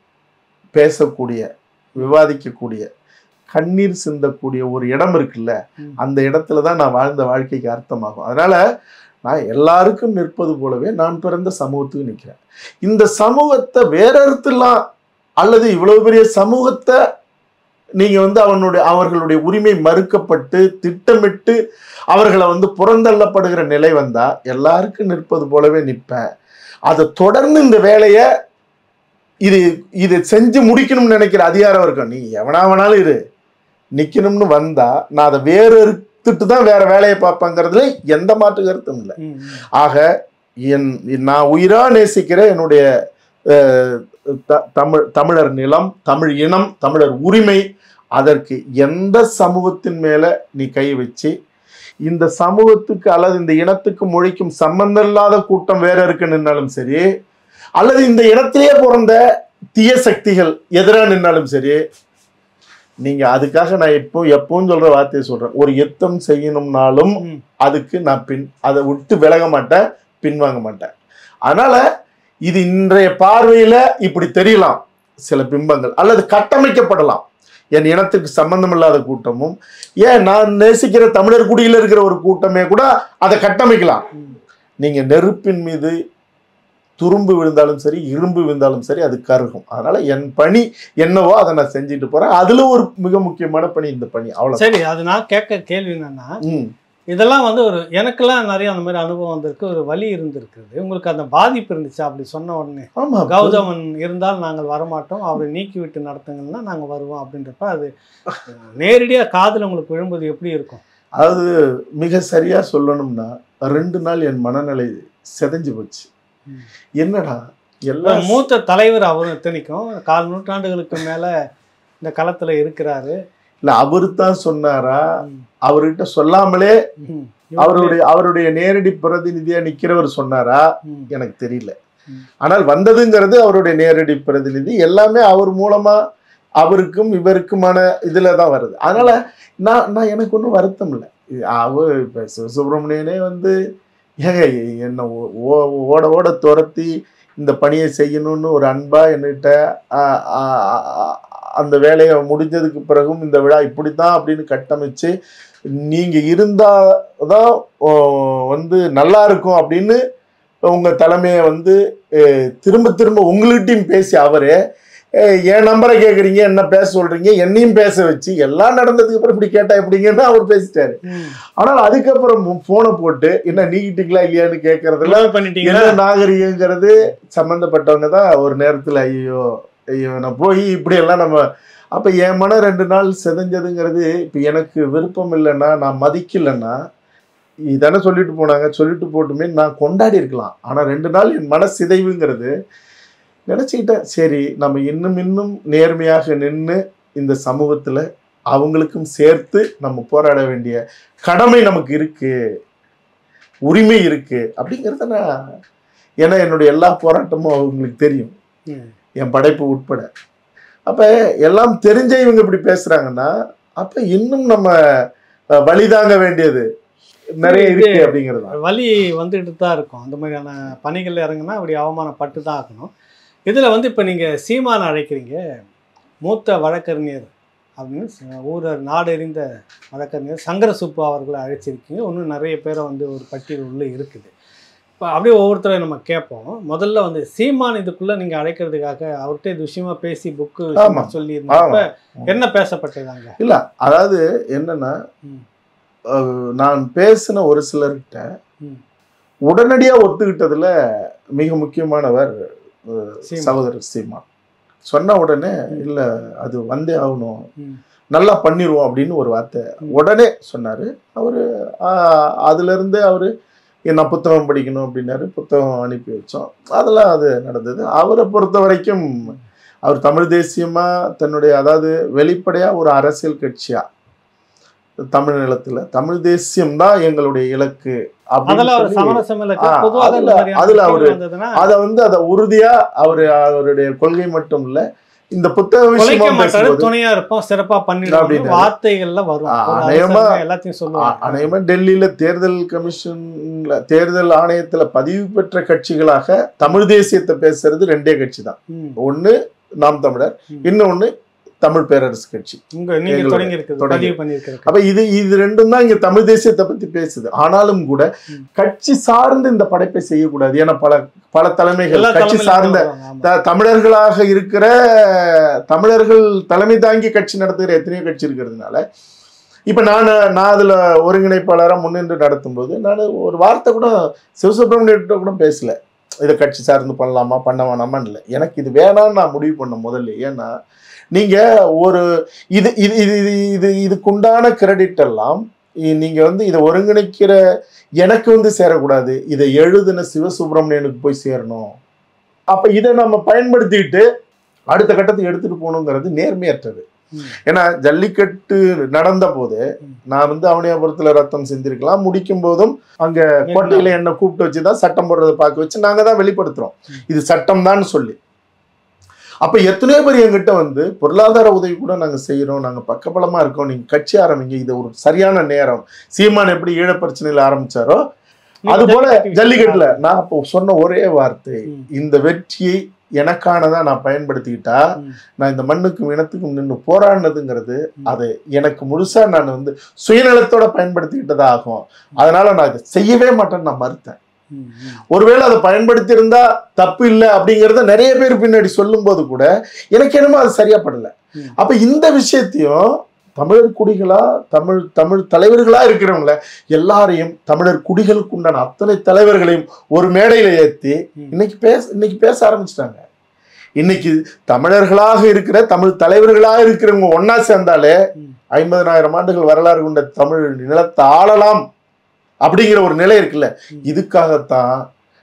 பேசக்கூடிய விவாதிக்கக்கூடிய கண்ணீர் சிந்தக்கூடிய ஒரு இடம் இருக்குல்ல ம். அந்த இடத்துல தான் நான் வாழ்ந்த வாழ்க்கைக்கு அர்த்தமாகும் அதனால நான் எல்லாருக்கும் நிற்பது போலவே நான் பிறந்த சமூகத்துக்கு நிற்கிறேன் இந்த சமூகத்தை வேற இடத்துலாம் அல்லது இவ்வளவு பெரிய சமூகத்தை நீங்க வந்து அவனுடைய அவர்களுடைய உரிமை மறுக்கப்பட்டு திட்டமிட்டு அவர்களை வந்து புறந்தள்ளப்படுகிற நிலை வந்தா எல்லாருக்கும் நிற்பது போலவே நிற்பேன் அதை தொடர்ந்து இந்த வேலையை இது இது செஞ்சு முடிக்கணும்னு நினைக்கிற அதிகாரம் இருக்கும் நீ எவனா வேணாலும் இரு நிக்கணும்னு வந்தா நான் அதை வேற எடுத்துட்டு தான் வேற வேலையை பார்ப்பேங்கிறதுல எந்த மாற்று கருத்தும் இல்லை ம், ம். ஆக என் நான் உயிரா நேசிக்கிற என்னுடைய அஹ், த- தமிழ் தமிழர் நிலம் தமிழ் இனம் தமிழர் உரிமை அதற்கு எந்த சமூகத்தின் மேல நீ கை வச்சு இந்த சமூகத்துக்கு அல்லது இந்த இனத்துக்கு மொழிக்கும் சம்பந்தம் இல்லாத கூட்டம் வேற இருக்கு நின்னாலும் சரி அல்லது இந்த இனத்திலேயே பிறந்த தீய சக்திகள் எதிராக நின்னாலும் சரி நீங்க அதுக்காக நான் இப்போ எப்பவும் சொல்ற வார்த்தையை சொல்றேன் ஒரு யுத்தம் செய்யணும்னாலும் ம். அதுக்கு நான் பின் அதை விட்டு விலக மாட்டேன் பின்வாங்க மாட்டேன் அதனால இது இன்றைய பார்வையில இப்படி தெரியலாம் சில பிம்பங்கள் அல்லது கட்டமைக்கப்படலாம் என் இனத்துக்கு சம்பந்தம் இல்லாத கூட்டமும் ஏன் நான் நேசிக்கிற தமிழர் குடியில இருக்கிற ஒரு கூட்டமே கூட அதை கட்டமைக்கலாம் ம். நீங்க நெருப்பின் மீது துரும்பு விழுந்தாலும் சரி இரும்பு விழுந்தாலும் சரி அது கருகும் அதனால என் பணி என்னவோ அதை நான் செஞ்சுட்டு போறேன் அதுல ஒரு மிக முக்கியமான பணி இந்த பணி அவ்வளவு சரி அது நான் கேட்க கேள்வி என்னன்னா ம் இதெல்லாம் வந்து ஒரு எனக்கெல்லாம் நிறைய அந்த மாதிரி அனுபவம் வந்திருக்கு ஒரு வலி இருந்திருக்குது உங்களுக்கு அந்த பாதிப்பு இருந்துச்சு அப்படி சொன்ன உடனே ஆமா கௌதமன் இருந்தால் நாங்கள் வரமாட்டோம் அவரை நீக்கி விட்டு நடத்துங்கன்னா நாங்கள் வருவோம் அப்படின்றப்ப அது நேரடியாக காதில் உங்களுக்கு விழும்போது எப்படி இருக்கும் அதாவது மிக சரியா சொல்லணும்னா ரெண்டு நாள் என் மனநிலை செதஞ்சு போச்சு ம். என்னடா எல்லாம் மூத்த தலைவர் அவரும் இத்தனைக்கும் கால் நூற்றாண்டுகளுக்கு மேல இந்த களத்துல இருக்கிறாரு இல்ல அவரு தான் சொன்னாரா ம். அவர்கிட்ட சொல்லாமலே ம். அவருடைய அவருடைய நேரடி பிரதிநிதியா நிக்கிறவர் சொன்னாரா ம். எனக்கு தெரியல ம். ஆனால் வந்ததுங்கிறது அவருடைய நேரடி பிரதிநிதி எல்லாமே அவர் மூலமா அவருக்கும் இவருக்குமான இதுல தான் வருது அதனால நான் நான் எனக்கு ஒன்றும் வருத்தம் இல்லை அவர் இப்போ சிவசுப்ரமணியனே வந்து ஏங்க என்ன ஓ- ஓ- ஓட ஓட துரத்தி இந்த பணியை செய்யணும்னு ஒரு அன்பா என்கிட்ட ஆ, ஆ, ஆ, அந்த வேலையை முடிஞ்சதுக்கு பிறகும் இந்த விழா இப்படித்தான் அப்படின்னு கட்டமைச்சு நீங்க இருந்தா தான் ஓ, வந்து நல்லா இருக்கும் அப்படின்னு உங்க தலைமையை வந்து அஹ், திரும்ப திரும்ப உங்கள்கிட்டயும் பேசி அவரே அஹ், என் நம்பரை கேட்குறீங்க என்ன பேச சொல்றீங்க என்னையும் பேச வச்சு எல்லாம் நடந்ததுக்கு அப்புறம் இப்படி கேட்டா எப்படிங்கன்னு அவர் பேசிட்டாரு ம். ஆனால் அதுக்கப்புறம் போனை போட்டு என்ன நீக்கிட்டீங்களா இல்லையான்னு கேட்கறதுல எல்லாம் பண்ணிட்டீங்களா என்ன நாகரிகங்கிறது சம்பந்தப்பட்டவங்க தான் ஒரு நேரத்துல ஐயோ ஐயோ நான் போய் இப்படி எல்லாம் நம்ம அப்ப என் மனம் ரெண்டு நாள் செதஞ்சதுங்கிறது இப்ப எனக்கு விருப்பம் இல்லைன்னா நான் மதிக்கலைன்னா இதானே சொல்லிட்டு போனாங்க சொல்லிட்டு போட்டுமே நான் கொண்டாடி இருக்கலாம் ஆனா ரெண்டு நாள் என் மன சிதைவுங்கிறது நினைச்சுக்கிட்டேன் சரி நம்ம இன்னும் இன்னும் நேர்மையாக நின்று இந்த சமூகத்துல அவங்களுக்கும் சேர்த்து நம்ம போராட வேண்டிய கடமை நமக்கு இருக்கு உரிமை இருக்கு அப்படிங்கிறத நான் ஏன்னா என்னுடைய எல்லா போராட்டமும் அவங்களுக்கு தெரியும் ம். என் படைப்பு உட்பட அப்ப எல்லாம் தெரிஞ்ச இவங்க இப்படி பேசுறாங்கன்னா அப்ப இன்னும் நம்ம அஹ், வழிதாங்க வேண்டியது நிறைய இருக்கு அப்படிங்கிறது தான். வலி வந்துட்டு தான் இருக்கும் அந்த மாதிரியான பணிகள் இறங்குனா அப்படி அவமானப்பட்டு தான் ஆகணும் இதில் வந்து இப்போ நீங்கள் சீமானை அழைக்கிறீங்க மூத்த வழக்கறிஞர் அப்படின்னு ச- ஊரர் நாடெறிந்த வழக்கறிஞர் சங்கர சுப்பு அவர்களை அழைச்சிருக்கீங்க இன்னும் நிறைய பேரை வந்து ஒரு பட்டியல் உள்ள இருக்குது இப்போ அப்படியே ஒவ்வொருத்தரையும் நம்ம கேட்போம் முதல்ல வந்து சீமான் இதுக்குள்ளே நீங்கள் அழைக்கிறதுக்காக அவர்கிட்ட இது விஷயமா பேசி புக்கு ஆமா. சொல்லியிருந்தப்ப ஆமா. என்ன பேசப்பட்டதாங்க இல்ல அதாவது என்னன்னா ம். அஹ், நான் பேசின ஒரு சிலர்கிட்ட ம். உடனடியா ஒத்துக்கிட்டதுல மிக முக்கியமானவர் அஹ், சீமான். சகோதரர் சீமான் சொன்ன உடனே இல்ல அது வந்தே ஆகணும் ம். நல்லா பண்ணிடுவோம் அப்படின்னு ஒரு வார்த்தை ம். உடனே சொன்னாரு அவரு ஆஹ், அதுல இருந்து அவரு என்ன புத்தகம் படிக்கணும் அப்படின்னாரு புத்தகம் அனுப்பி வச்சோம் அதெல்லாம் அது நடந்தது அவரை பொறுத்த வரைக்கும் அவர் தமிழ் தேசியமா தன்னுடைய அதாவது வெளிப்படையா ஒரு அரசியல் கட்சியா தமிழ் நிலத்துல தமிழ் தேசியம் தான் எங்களுடைய இலக்கு அப்படின்னு அதில் அவர் சொல்லி சமரசம் இல்லை ஆ, பொதுவாக இந்த அதுல- மாதிரியான அதுல விஷயங்கள் அவரு- வந்ததுன்னா அதை வந்து அதை உறுதியா அவரு அவருடைய கொள்கை மட்டும் இல்ல இந்த புத்தக குலைக்க விஷயமா மாட்டாரு பேசும்போது துணையா இருப்போம் சிறப்பா பண்ணிடுவோம் அப்படின்னாரு. வார்த்தைகள்ல வரும் ஆ, ஒரு அநேகமா- அவசரமா எல்லாத்தையும் ஆ- சொல்லுவாங்க அநேகமா டெல்லியில தேர்தல் கமிஷன்ல தேர்தல் ஆணையத்துல பதிவு பெற்ற கட்சிகளாக தமிழ் தேசியத்தை பேசுறது ரெண்டே கட்சி தான் ம், ஒண்ணு நாம் தமிழர் ம். இன்னொன்னு தமிழ் பேரரசு கட்சி உங்க நீங்க எங்களுடைய தொடங்கி இருக்குது தொடங்கி. பதிவு பண்ணியிருக்கிறது அப்ப இது இது ரெண்டும் தான் இங்க தமிழ் தேசியத்தை பத்தி பேசுது ஆனாலும் கூட ம். கட்சி சார்ந்து இந்த படைப்பை செய்யக்கூடாது ஏன்னா பல பல தலைமைகள் எல்லா கட்சி தலைமையிலும் சார்ந்த வருவாங்க, ஆமா. த- தமிழர்களாக இருக்கிற தமிழர்கள் தலைமை தாங்கி கட்சி நடத்துகிற எத்தனையோ கட்சி இருக்கிறதுனால இப்ப நான் நான் அதுல ஒருங்கிணைப்பாளராக முன்னின்று நடத்தும்போது நான் ஒரு வார்த்தை கூட சிவசுப்ரமணியிட்ட கூட பேசல இதை கட்சி சார்ந்து பண்ணலாமா பண்ண வேணாமான்னு இல்லை எனக்கு இது வேணாம்னு நான் முடிவு பண்ண முதல்ல ஏன்னா நீங்க ஒரு இது இது இது இது இது இதுக்குண்டான கிரெடிட் எல்லாம் இ- நீங்க வந்து இதை ஒருங்கிணைக்கிற எனக்கு வந்து சேரக்கூடாது இதை எழுதின சிவசுப்ரமணியனுக்கு போய் சேரணும் அப்ப இதை நம்ம பயன்படுத்திட்டு அடுத்த கட்டத்துக்கு எடுத்துட்டு போகணுங்கிறது நேர்மையற்றது ம். ஏன்னா ஜல்லிக்கட்டு நடந்த போது ம். நான் வந்து அவனியாபுரத்துல ரத்தம் சிந்திருக்கலாம் முடிக்கும் போதும் அங்க கோட்டையில என்ன கூப்பிட்டு வச்சுதான் சட்டம் போடுறதை பார்க்க வச்சு நாங்க தான் வெளிப்படுத்துறோம் ம். இது சட்டம் தான் சொல்லி அப்ப எத்தனையோ பேர் எங்கிட்ட வந்து பொருளாதார உதவி கூட நாங்க செய்யறோம் நாங்க பக்கபலமா இருக்கோம் நீங்க கட்சி ஆரம்பிங்க இது ஒரு சரியான நேரம் சீமான் எப்படி ஈழ பிரச்சனையில ஆரம்பிச்சாரோ நீங்க அது போல ஜல்லிக்கட்டு ஜல்லிக்கட்டுல நான் அப்போ சொன்ன ஒரே வார்த்தை ம். இந்த வெற்றியை எனக்கானதா நான் பயன்படுத்திக்கிட்டா ம். நான் இந்த மண்ணுக்கும் இனத்துக்கும் நின்று போராடினதுங்கிறது ம். அது எனக்கு முழுசா நான் வந்து சுயநலத்தோட பயன்படுத்திக்கிட்டதா ஆகும் அதனால நான் இதை செய்யவே மாட்டேன்னு நான் மறுத்தேன் ம், ம். ஒருவேளை அதை பயன்படுத்தி இருந்தா தப்பு இல்லை அப்படிங்கிறத நிறைய பேர் பின்னாடி சொல்லும்போது கூட எனக்கு என்னமோ அது சரியா படல ம். அப்ப இந்த விஷயத்தையும் தமிழர் குடிகளா தமிழ் தமிழ் தலைவர்களா இருக்கிறவங்கள எல்லாரையும் தமிழர் குடிகளுக்கு உண்டான அத்தனை தலைவர்களையும் ஒரு மேடையில ஏத்தி ம். இன்னைக்கு பேச இன்னைக்கு பேச ஆரம்பிச்சிட்டாங்க இன்னைக்கு தமிழர்களாக இருக்கிற தமிழ் தலைவர்களாக இருக்கிறவங்க ஒன்னா சேர்ந்தாலே ம். ஐம்பதனாயிரம் ஆண்டுகள் வரலாறு கொண்ட தமிழ் நிலத்தை ஆளலாம் அப்படிங்கிற ஒரு நிலை இருக்குல்ல ம். இதுக்காகத்தான்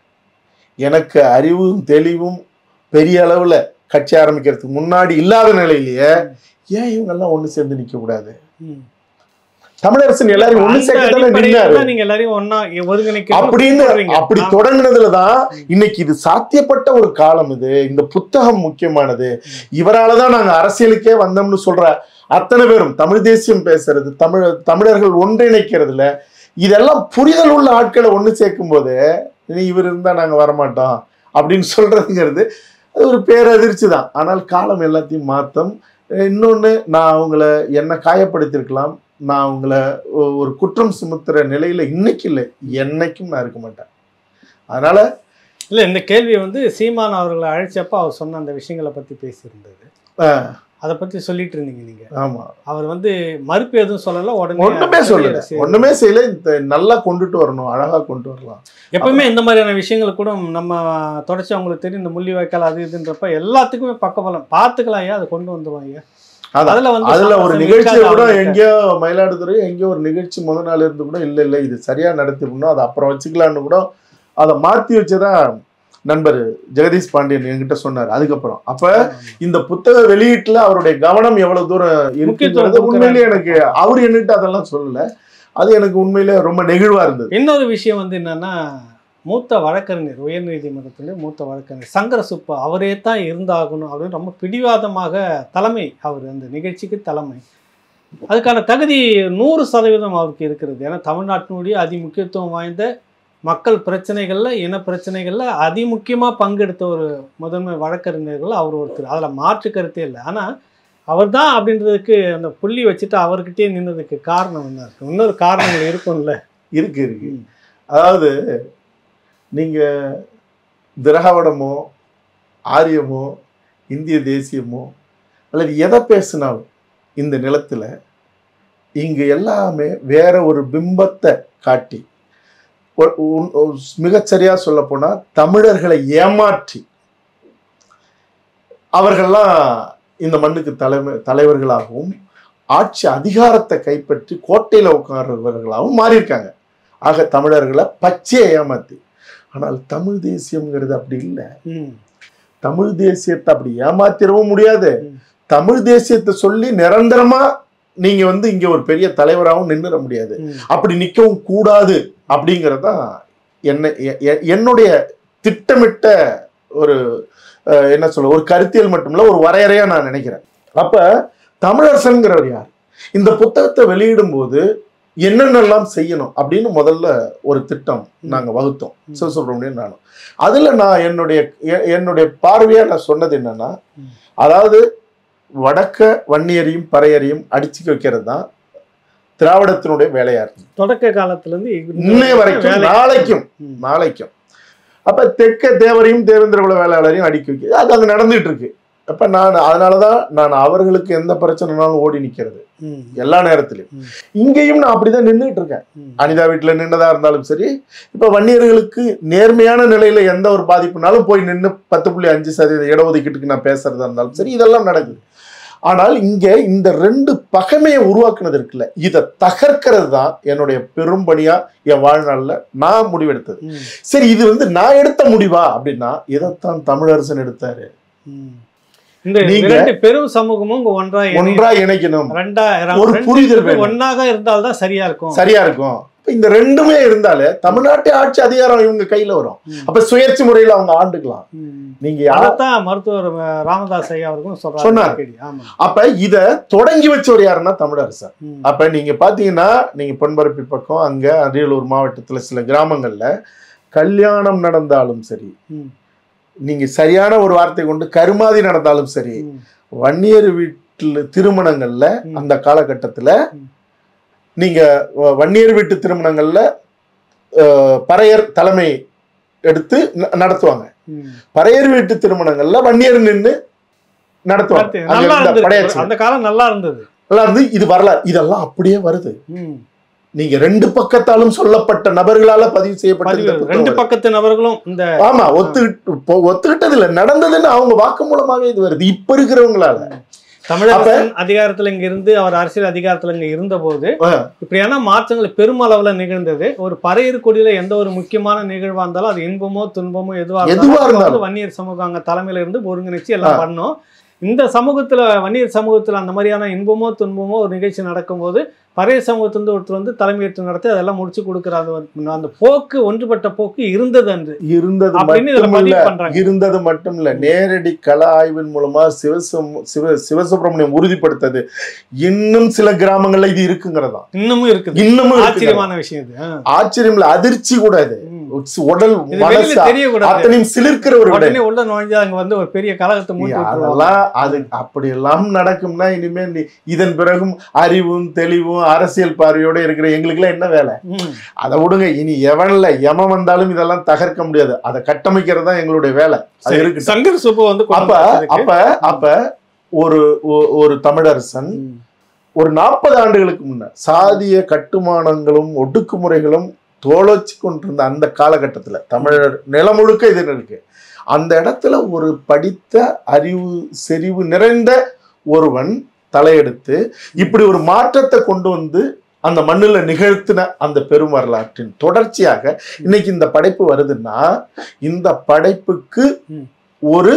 எனக்கு அறிவும் தெளிவும் பெரிய அளவுல கட்சி ஆரம்பிக்கிறதுக்கு முன்னாடி இல்லாத நிலையிலேயே ஏன் இவங்க எல்லாம் ஒண்ணு சேர்ந்து நிக்க கூடாது ம். தமிழரசன் எல்லாரும் ஒண்ணு அந்த சேர்க்கத்தானே அடிப்படையில நின்னாரு தான் நீங்க எல்லாரையும் ஒண்ணா ஒருங்கிணைக்க அப்படின்னு சொல்றீங்க. அப்படி ஆமா. தொடங்குனதுலதான் இன்னைக்கு இது சாத்தியப்பட்ட ஒரு காலம் இது இந்த புத்தகம் முக்கியமானது இவராலதான் நாங்க அரசியலுக்கே வந்தோம்னு சொல்ற அத்தனை பேரும் தமிழ் தேசியம் பேசுறது தமிழ் தமிழர்கள் ஒன்றிணைக்கிறதுல இதெல்லாம் புரிதல் உள்ள ஆட்களை ஒண்ணு சேர்க்கும் போது இனி இவர் இருந்தா நாங்க வரமாட்டோம் அப்படின்னு சொல்றதுங்கிறது அது ஒரு பேரதிர்ச்சி தான் ஆனால் காலம் எல்லாத்தையும் மாத்தம் இன்னொன்னு நான் அவங்கள என்ன காயப்படுத்தியிருக்கலாம் நான் அவங்கள ஒ- ஒரு குற்றம் சுமத்துற நிலையில இன்னைக்கு இல்லை என்னைக்கும் நான் இருக்க மாட்டேன் அதனால இல்ல இந்த கேள்வி வந்து சீமான் அவர்களை அழைச்சப்ப அவர் சொன்ன அந்த விஷயங்களை பத்தி பேசியிருந்தது ஆஹ், அதை பத்தி சொல்லிட்டு இருந்தீங்க நீங்க ஆமா அவர் வந்து மறுப்பு எதுவும் சொல்லல உடனே ஒண்ணுமே அதை சொல்லல சரி. ஒண்ணுமே செய்யல இந்த நல்லா கொண்டுட்டு வரணும் அழகா கொண்டு வரலாம் எப்பவுமே இந்த மாதிரியான விஷயங்கள் கூட நம்ம தொடர்ச்சி அவங்களுக்கு தெரியும் இந்த முள்ளி வாய்க்கால் அது இதுன்றப்ப எல்லாத்துக்குமே பக்கபலம் பார்த்துக்கலாம் ஐயா அதை கொண்டு வந்துருவோம் ஐயா அதான். அதுல வந்து அதுல ஒரு சமரசம் நிகழ்ச்சியை இருக்காது கூட அவங்ககிட்ட. எங்கேயோ மயிலாடுதுறை எங்கேயோ ஒரு நிகழ்ச்சி முத நாள் இருந்து கூட இல்ல இல்ல இது சரியா நடத்தி பண்ணணும் அதை அப்புறம் வச்சுக்கலான்னு கூட அதை மாத்தி வச்சதா நண்பர் ஜெகதீஷ் பாண்டியன் என்கிட்ட சொன்னார் அதுக்கப்புறம் அப்ப இந்த புத்தக வெளியீட்டுல அவருடைய கவனம் எவ்வளவு தூரம் முக்கியத்துவம் இருக்குங்கிறது உண்மையிலேயே கொடுக்கறாரு. எனக்கு அவர் என்கிட்ட அதெல்லாம் சொல்லல அது எனக்கு உண்மையிலே ரொம்ப நெகிழ்வா இருந்தது இன்னொரு விஷயம் வந்து என்னன்னா மூத்த வழக்கறிஞர் உயர்நீதிமன்றத்திலே மூத்த வழக்கறிஞர் சங்கர சுப்பா அவரே தான் இருந்தாகணும் அப்படின்னு ரொம்ப பிடிவாதமாக தலைமை அவர் அந்த நிகழ்ச்சிக்கு தலைமை அதுக்கான தகுதி நூறு சதவீதம் அவருக்கு இருக்கிறது ஏன்னா தமிழ்நாட்டினுடைய அதி முக்கியத்துவம் வாய்ந்த மக்கள் பிரச்சனைகளில் இன பிரச்சனைகளில் அதிமுக்கியமாக பங்கெடுத்த ஒரு முதன்மை வழக்கறிஞர்கள் அவர் ஒருத்தர் அதில் மாற்று கருத்தே இல்லை ஆனால் அவர் தான் அப்படின்றதுக்கு அந்த புள்ளி வச்சுட்டு அவர்கிட்டயே நின்னதுக்கு காரணம் என்ன இருக்கு இன்னொரு காரணங்கள் இருக்கும்ல இருக்கு இருக்கு ம். அதாவது நீங்க திராவிடமோ ஆரியமோ இந்திய தேசியமோ அல்லது எதை பேசினாலும் இந்த நிலத்துல இங்க எல்லாமே வேற ஒரு பிம்பத்தை காட்டி ஒ- உன்- ஒரு மிகச்சரியா சொல்ல போனா தமிழர்களை ஏமாற்றி அவர்கள்லாம் இந்த மண்ணுக்கு தலைமை தலைவர்களாகவும் ஆட்சி அதிகாரத்தை கைப்பற்றி கோட்டையில உட்கார்றவர்களாகவும் மாறியிருக்காங்க ஆக தமிழர்களை பச்சையை ஏமாத்தி ஆனால் தமிழ் தேசியம்ங்கிறது அப்படி இல்லை ம் தமிழ் தேசியத்தை அப்படி ஏமாத்திரவும் முடியாது ம். தமிழ் தேசியத்தை சொல்லி நிரந்தரமா நீங்க வந்து இங்க ஒரு பெரிய தலைவராகவும் நின்னுட முடியாது ம். அப்படி நிக்கவும் கூடாது அப்படிங்கறதுதான் என்ன எ- எ- என்னுடைய திட்டமிட்ட ஒரு அஹ், என்ன சொல்ல ஒரு கருத்தியல் மட்டுமில்ல ஒரு வரையறையா நான் நினைக்கிறேன் அப்ப தமிழரசன்கிறவர் யார் இந்த புத்தகத்தை வெளியிடும் போது என்னென்னலாம் செய்யணும் அப்படின்னு முதல்ல ஒரு திட்டம் நாங்க வகுத்தோம் ம். சிவசுப்ரமணியன் நானும் அதுல நான் என்னுடைய எ- என்னுடைய பார்வையா நான் சொன்னது என்னன்னா ம். அதாவது வடக்க வன்னியரையும் பறையரையும் அடிச்சு வைக்கிறது தான் திராவிடத்தினுடைய வேலையா இருக்கு தொடக்க காலத்துல இருந்து இன்னைய வரைக்கும் வேலை- நாளைக்கும் ம். நாளைக்கும் அப்ப தெற்க தேவரையும் தேவேந்திர குல வேளாளரையும் அடிக்க வைக்க அது அங்க நடந்துட்டு இருக்கு அப்ப நான் அதனாலதான் நான் அவர்களுக்கு எந்த பிரச்சனைனாலும் ஓடி நிக்கிறது ம். எல்லா நேரத்திலும் ம். இங்கேயும் நான் அப்படிதான் நின்றுட்டு இருக்கேன் ம். அனிதா வீட்டுல நின்னதா இருந்தாலும் சரி இப்ப வன்னியர்களுக்கு நேர்மையான நிலையில எந்த ஒரு பாதிப்புனாலும் போய் நின்று பத்து புள்ளி அஞ்சு சதவீத இடஒதுக்கீட்டுக்கு நான் பேசுறதா இருந்தாலும் சரி இதெல்லாம் நடக்குது ஆனால் இங்க இந்த ரெண்டு பகைமையை உருவாக்குனது இருக்குல்ல இதை தகர்க்கிறது தான் என்னுடைய பெரும்பணியா என் வாழ்நாள்ல நான் முடிவெடுத்தது ம். சரி இது வந்து நான் எடுத்த முடிவா அப்படின்னா இதைத்தான் தமிழரசன் எடுத்தாரு ம். இந்த நீங்க- இரண்டு பெரும் சமூகமும் இங்க ஒன்றா இணையும். ஒன்றா இணைக்கணும் ரெண்டா ஒரு ரெண்டு புரிதல் பேரும் வேணும். ஒன்னாக இருந்தால்தான் சரியா இருக்கும் சரியா இருக்கும் இப்ப இந்த ரெண்டுமே இருந்தாலே தமிழ்நாட்டு ஆட்சி அதிகாரம் இவங்க கையில வரும் ம். அப்ப சுயேட்சை முறையில அவங்க ஆண்டுக்கலாம் ம். நீங்க யா- அதைத்தான் மருத்துவர் அஹ், ராமதாஸ் ஐயா அவர்களும் சொல்றாரு சொன்னார். அடிக்கடி. ஆமா அப்ப இத தொடங்கி வச்சவர் யாருன்னா தமிழரசன் ம். அப்ப நீங்க பாத்தீங்கன்னா நீங்க பொன்பரப்பி பக்கம் அங்க அரியலூர் மாவட்டத்துல சில கிராமங்கள்ல கல்யாணம் நடந்தாலும் சரி ம். நீங்க சரியான ஒரு வார்த்தை கொண்டு கருமாதி நடந்தாலும் சரி ம். வன்னியர் வீட்டுல திருமணங்கள்ல ம். அந்த காலகட்டத்துல ம். நீங்க வ- வன்னியர் வீட்டு திருமணங்கள்ல அஹ், பறையர் தலைமை எடுத்து ந- நடத்துவாங்க ம். பறையர் வீட்டு திருமணங்கள்ல வன்னியர் நின்று நடத்துவாங்க பார்த்து, அங்க நல்லா இருந்த இருந்தது படையாட்சி அந்த காலம் நல்லா இருந்தது நல்லா இருந்து இது வரலாறு இதெல்லாம் அப்படியே வருது ம். நீங்க ரெண்டு பக்கத்தாலும் சொல்லப்பட்ட நபர்களால பதிவு செய்யப்பட்ட இந்த பதிவு புத்தகம் ரெண்டு வருது. பக்கத்து நபர்களும் இந்த ஆமா ஒத்துக்கிட்டு இப்போ ஒத்துக்கிட்டது இல்ல நடந்ததுன்னு அவங்க வாக்கு மூலமாவே இது வருது இப்ப இருக்கிறவங்களால தமிழகத்தின் அதிகாரத்துல இங்க இருந்து அவர் அரசியல் அதிகாரத்துல இங்க இருந்த போது ஆ. இப்படியான மாற்றங்கள் பெருமளவுல நிகழ்ந்தது ஒரு பறையர் கொடியில எந்த ஒரு முக்கியமான நிகழ்வா இருந்தாலும் அது இன்பமோ துன்பமோ எதுவா எதுவா இருந்தாலும் அப்ப இருந்தாலும். வந்து வன்னியர் சமூகம் அங்க தலைமையில இருந்து ஒருங்கிணைச்சு எல்லாம் பண்ணோம் இந்த சமூகத்துல வன்னியர் சமூகத்துல அந்த மாதிரியான இன்பமோ துன்பமோ ஒரு நிகழ்ச்சி நடக்கும்போது பறைய சமூகத்திலிருந்து ஒருத்தர் வந்து தலைமையேற்று நடத்தி அதெல்லாம் முடிச்சு கொடுக்குற அந்த ஒரு- அந்த போக்கு ஒன்றுபட்ட போக்கு இருந்தது அன்று இருந்தது அப்படின்னு இதுல மட்டும் பதிவு இல்ல பண்றாங்க இருந்தது மட்டும் இல்ல நேரடி கள ஆய்வின் மூலமா சிவசம் சிவ சிவசுப்பிரமணியம் உறுதிப்படுத்தது இன்னும் சில கிராமங்கள்ல இது இருக்குங்கிறதா இன்னமும் இருக்குது இன்னமும் இருக்குங்கிறதா. ஆச்சரியமான விஷயம் இது ஆ. ஆச்சரியம் இல்ல அதிர்ச்சி கூட இது ம். உடல் இது மனசு வெளியில தெரியக்கூடாது அத்தனையும் சிலிர்க்கிற ஒரு விடயம். உடனே உள்ள நுழைஞ்சு அங்க வந்து ஒரு பெரிய கழகத்தை மூட்டி விட்டுருவாங்க அதெல்லாம் அது அப்படியெல்லாம் நடக்கும்னா இனிமே நீ இதன் பிறகும் அறிவும் தெளிவும் அரசியல் பார்வையோட இருக்கிற எங்களுக்குலாம் என்ன வேலை ம். அதை விடுங்க இனி எவன்ல எவன் வந்தாலும் இதெல்லாம் தகர்க்க முடியாது அதை கட்டமைக்கிறது தான் எங்களுடைய வேலை அது சரி. இருக்கு சங்கர் சுப்பு வந்து கொண்டு அப்ப வந்ததுக்கு- அப்ப அப்ப ஒரு ஒ- ஒரு தமிழரசன் ம். ஒரு நாற்பது ஆண்டுகளுக்கு முன்ன சாதிய கட்டுமானங்களும் ஒடுக்குமுறைகளும் தோளச்சு கொண்டிருந்த அந்த காலகட்டத்துல தமிழர் நிலமுழுக்க இது இருக்கு அந்த இடத்துல ஒரு படித்த அறிவு செறிவு நிறைந்த ஒருவன் தலையெடுத்து இப்படி ஒரு மாற்றத்தை கொண்டு வந்து அந்த மண்ணுல நிகழ்த்தின அந்த பெரும் வரலாற்றின் தொடர்ச்சியாக இன்னைக்கு இந்த படைப்பு வருதுன்னா இந்த படைப்புக்கு ம். ஒரு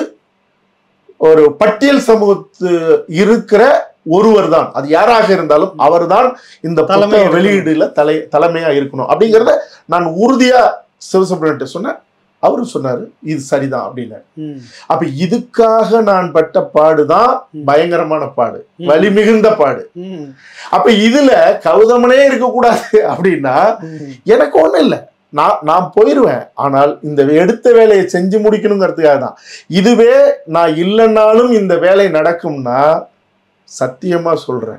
ஒரு பட்டியல் சமூகத்து இருக்கிற ஒருவர் தான் அது யாராக இருந்தாலும் அவர்தான் இந்த தலைமை புத்தக இருக்கணும். வெளியீடுல தலை தலைமையா இருக்கணும் அப்படிங்கறத நான் உறுதியா சிவசுப்ரமணியன் சொன்னேன் அவரும் சொன்னாரு இது சரிதான் அப்படின்னு ம். அப்ப இதுக்காக நான் பட்ட பாடுதான் ம். பயங்கரமான பாடு ம். வலி மிகுந்த பாடு ம். அப்ப இதுல கௌதமனே இருக்கக்கூடாது அப்படின்னா ம். எனக்கு ஒண்ணும் இல்லை நான் நான் போயிடுவேன் ஆனால் இந்த எடுத்த வேலையை செஞ்சு முடிக்கணுங்கிறதுக்காக தான் இதுவே நான் இல்லைன்னாலும் இந்த வேலை நடக்கும்னா சத்தியமா சொல்றேன்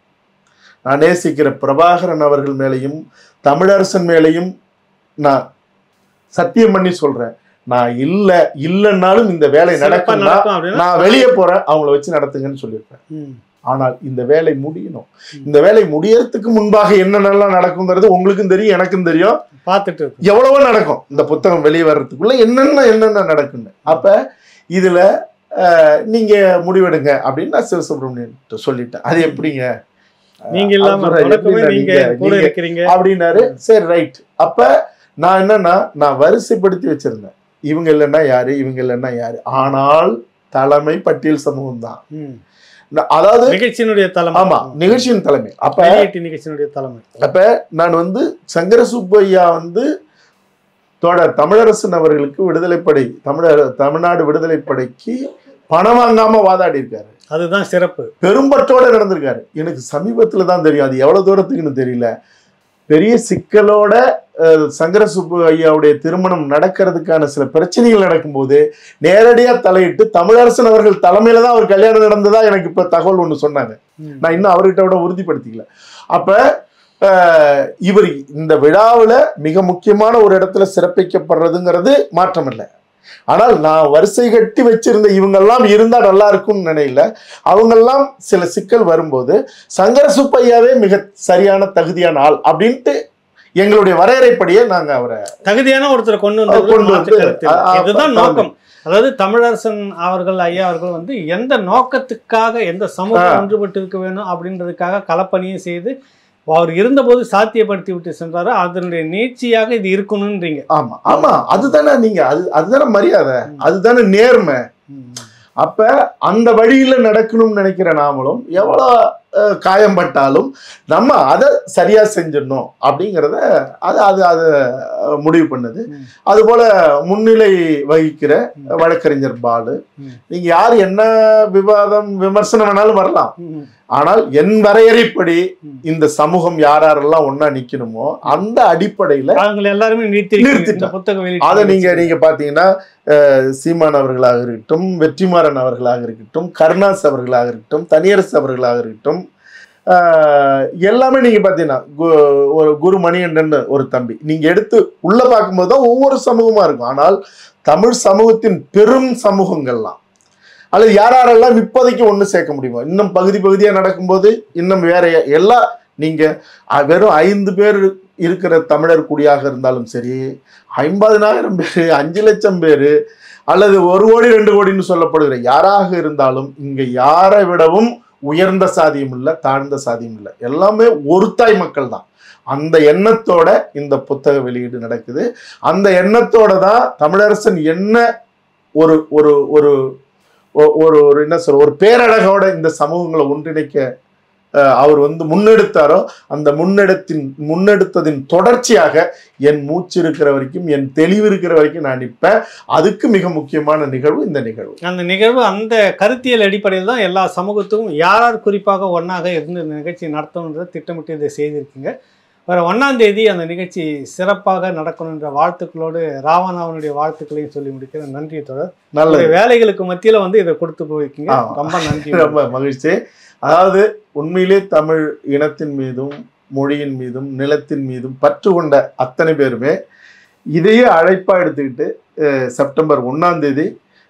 நான் நேசிக்கிற பிரபாகரன் அவர்கள் மேலையும் தமிழரசன் மேலையும் நான் சத்தியம் பண்ணி சொல்றேன் நான் இல்ல இல்லைன்னாலும் இந்த வேலை சிறப்பா நடக்கும்னா நடக்கும் அப்படின்னா நான் வெளியே போறேன் அவங்கள வச்சு நடத்துங்கன்னு சொல்லியிருப்பேன் ம். ஆனால் இந்த வேலை முடியணும் இந்த வேலை முடியறதுக்கு முன்பாக என்னென்னலாம் நடக்குங்கிறது உங்களுக்கும் தெரியும் எனக்கும் தெரியும் பார்த்துட்டு இருக்கு. எவ்வளவோ நடக்கும் இந்த புத்தகம் வெளியே வர்றதுக்குள்ள என்னென்ன என்னென்ன நடக்குன்னு அப்ப இதுல அஹ், நீங்க முடிவெடுங்க அப்படின்னு நான் சிவசுப்ரமணியன் சொல்லிட்டேன் அது எப்படிங்க நீங்க இல்லாம அவர் சொல்றாரு, தொடக்கமே எப்படின்னா நீங்க நீங்க- கூட நீங்க- இருக்கிறீங்க அப்படின்னாரு சரி ரைட் அப்ப நான் என்னன்னா நான் வரிசைப்படுத்தி வச்சிருந்தேன் இவங்க இல்லைன்னா யாரு இவங்க இல்லைன்னா யாரு ஆனால் தலைமை பட்டியல் சமூகம் தான் ம். நான் அதாவது நிகழ்ச்சியினுடைய தலைமை ஆமா நிகழ்ச்சியின் தலைமை அப்ப வெளியீட்டு நிகழ்ச்சியினுடைய தலைமை அப்ப நான் வந்து சங்கர சுப்பையா வந்து தொடர் தமிழரசன் அவர்களுக்கு விடுதலைப்படை தமிழர் தமிழ்நாடு விடுதலைப்படைக்கு பணம் வாங்காம வாதாடி இருக்காரு அதுதான் சிறப்பு பெரும்பற்றோட நடந்திருக்காரு எனக்கு சமீபத்துல தான் தெரியும் அது எவ்வளவு தூரத்துக்குன்னு தெரியல பெரிய சிக்கலோட அஹ், சங்கர சுப்பு ஐயாவுடைய திருமணம் நடக்கிறதுக்கான சில பிரச்சனைகள் நடக்கும்போது நேரடியா தலையிட்டு தமிழரசன் அவர்கள் தலைமையில தான் அவர் கல்யாணம் நடந்ததா எனக்கு இப்ப தகவல் ஒண்ணு சொன்னாங்க ம். நான் இன்னும் அவர்கிட்ட விட உறுதிப்படுத்திக்கல அப்ப அஹ், இவர் இந்த விழாவுல மிக முக்கியமான ஒரு இடத்துல சிறப்பிக்கப்படுறதுங்கிறது மாற்றம் இல்லை ஆனால் நான் வரிசை கட்டி வச்சிருந்த இவங்கெல்லாம் இருந்தா நல்லா இருக்கும்னு நினைக்கல அவங்கெல்லாம் சில சிக்கல் வரும்போது சங்கர சுப்பையாவே மிக சரியான தகுதியான ஆள் அப்படின்ட்டு எங்களுடைய வரையறைப்படியே நாங்க அவரை தகுதியான ஒருத்தரை கொண்டு கொண்டு வந்து வந்து, கருத்து அ- அ- இதுதான் தலைமை. நோக்கம் அதாவது தமிழரசன் அவர்கள் ஐயா அவர்கள் வந்து எந்த நோக்கத்துக்காக எந்த சமூகம் ஆ. ஒன்றுபட்டு இருக்க வேணும் அப்படின்றதுக்காக களப்பணியை செய்து அவர் இருந்தபோது சாத்தியப்படுத்தி விட்டு சென்றாரோ அதனுடைய நீட்சியாக இது இருக்கணும்ன்றீங்க ஆமா ஆமா அதுதானே நீங்க அது அதுதானே மரியாதை அதுதானே நேர்மை அப்ப அந்த வழியில நடக்கணும்னு நினைக்கிற நாமளும் எவ்வளவு அஹ், காயம்பட்டாலும் நம்ம அதை சரியா செஞ்சிடணும் அப்படிங்கிறத அது அது அது அஹ், முடிவு பண்ணுது ம். அது போல முன்னிலை வகிக்கிற வழக்கறிஞர் பாலு ம். நீங்க யார் என்ன விவாதம் விமர்சனம் வேணாலும் வரலாம் ம். ஆனால் என் வரையறைப்படி ம். இந்த சமூகம் யார் யாரெல்லாம் ஒண்ணா நிக்கணுமோ அந்த அடிப்படையில அவங்க எல்லாருமே நிறுத்திருக்கீங்க இந்த நிறுத்திட்டோம். புத்தக அதை நீங்க வெளியீட்டு நீங்க பாத்தீங்கன்னா அஹ், சீமான் அவர்களாக இருக்கட்டும் வெற்றிமாறன் அவர்களாக இருக்கட்டும் கருணாஸ் அவர்களாக இருக்கட்டும் தனியரசு அவர்களாக இருக்கட்டும் அஹ், எல்லாமே நீங்க பாத்தீங்கன்னா கு- ஒரு குரு மணிகண்டன் ஒரு தம்பி நீங்க எடுத்து உள்ள பார்க்கும்போது தான் ஒவ்வொரு சமூகமா இருக்கும் ஆனால் தமிழ் சமூகத்தின் பெரும் சமூகங்கள்லாம் அல்லது யார் யாரெல்லாம் இப்போதைக்கு ஒன்று சேர்க்க முடியுமோ இன்னும் பகுதி பகுதியா நடக்கும்போது இன்னும் வேற எல்லா நீங்க அஹ், வெறும் ஐந்து பேர் இருக்கிற தமிழர் குடியாக இருந்தாலும் சரி ஐம்பதனாயிரம் பேர் அஞ்சு லட்சம் பேர் அல்லது ஒரு கோடி ரெண்டு கோடின்னு சொல்லப்படுகிற யாராக இருந்தாலும் இங்க யாரை விடவும் உயர்ந்த சாதியும் இல்லை தாழ்ந்த சாதியும் இல்லை எல்லாமே ஒருத்தாய் மக்கள் தான் அந்த எண்ணத்தோட இந்த புத்தக வெளியீடு நடக்குது அந்த எண்ணத்தோட தான் தமிழரசன் என்ன ஒரு ஒரு ஒரு ஒ- ஒரு ஒரு என்ன சொல்ற ஒரு பேரழகோட இந்த சமூகங்களை ஒன்றிணைக்க அஹ், அவர் வந்து முன்னெடுத்தாரோ அந்த முன்னெடுத்தின் முன்னெடுத்ததின் தொடர்ச்சியாக என் மூச்சு இருக்கிற வரைக்கும் என் தெளிவு இருக்கிற வரைக்கும் நான் நிற்பேன் அதுக்கு மிக முக்கியமான நிகழ்வு இந்த நிகழ்வு அந்த நிகழ்வு அந்த கருத்தியல் அடிப்படையில் தான் எல்லா சமூகத்துக்கும் யார் யார் குறிப்பாக ஒன்றாக இருந்து இந்த நிகழ்ச்சி நடத்தணுன்றதை திட்டமிட்டு இதை செய்திருக்கீங்க வர ஒன்றாம் தேதி அந்த நிகழ்ச்சி சிறப்பாக நடக்கணுன்ற வாழ்த்துக்களோடு ராவணாவனுடைய வாழ்த்துக்களையும் சொல்லி முடிக்கிறேன் நன்றி தொடர் நல்லது உங்களுடைய வேலைகளுக்கு மத்தியில் வந்து இதை கொடுத்து போயிருக்கீங்க ஆமா. ரொம்ப நன்றி ரொம்ப மகிழ்ச்சி அதாவது உண்மையிலே தமிழ் இனத்தின் மீதும் மொழியின் மீதும் நிலத்தின் மீதும் பற்று கொண்ட அத்தனை பேருமே இதையே அழைப்பா எடுத்துக்கிட்டு அஹ், செப்டம்பர் ஒன்னாம் தேதி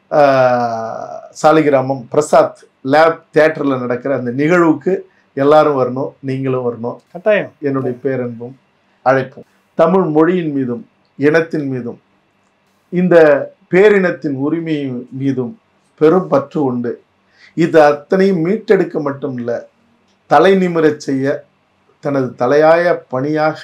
அஹ், சாலிகிராமம் பிரசாத் லேப் தியேட்டர்ல நடக்கிற அந்த நிகழ்வுக்கு எல்லாரும் வரணும் நீங்களும் வரணும் கட்டாயம் என்னுடைய பேரன்பும் அழைப்பும் தமிழ் மொழியின் மீதும் இனத்தின் மீதும் இந்த பேரினத்தின் உரிமை மீதும் பெரும் பற்று உண்டு இது அத்தனையும் மீட்டெடுக்க மட்டும் இல்ல தலை நிமிரச் செய்ய தனது தலையாய பணியாக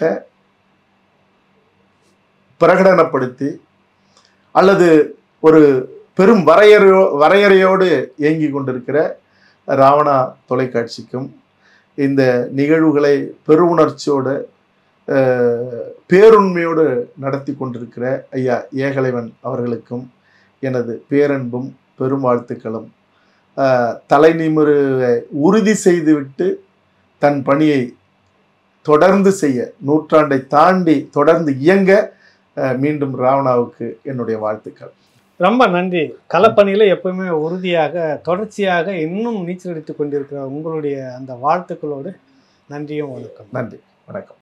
பிரகடனப்படுத்தி அல்லது ஒரு பெரும் வரையறையோ வரையறையோடு இயங்கி கொண்டிருக்கிற ராவணா தொலைக்காட்சிக்கும் இந்த நிகழ்வுகளை பெருவுணர்ச்சியோடு அஹ், பேருண்மையோடு நடத்தி கொண்டிருக்கிற ஐயா ஏகலைவன் அவர்களுக்கும் எனது பேரன்பும் பெரும் வாழ்த்துக்களும் அஹ், தலை நிமிரு உறுதி செய்துவிட்டு தன் பணியை தொடர்ந்து செய்ய நூற்றாண்டை தாண்டி தொடர்ந்து இயங்க அஹ், மீண்டும் ராவணாவுக்கு என்னுடைய வாழ்த்துக்கள் ரொம்ப நன்றி களப்பணியில் எப்பவுமே உறுதியாக தொடர்ச்சியாக இன்னும் நீச்சல் அடித்து கொண்டிருக்கிற உங்களுடைய அந்த வாழ்த்துக்களோடு நன்றியும் வணக்கம் நன்றி வணக்கம்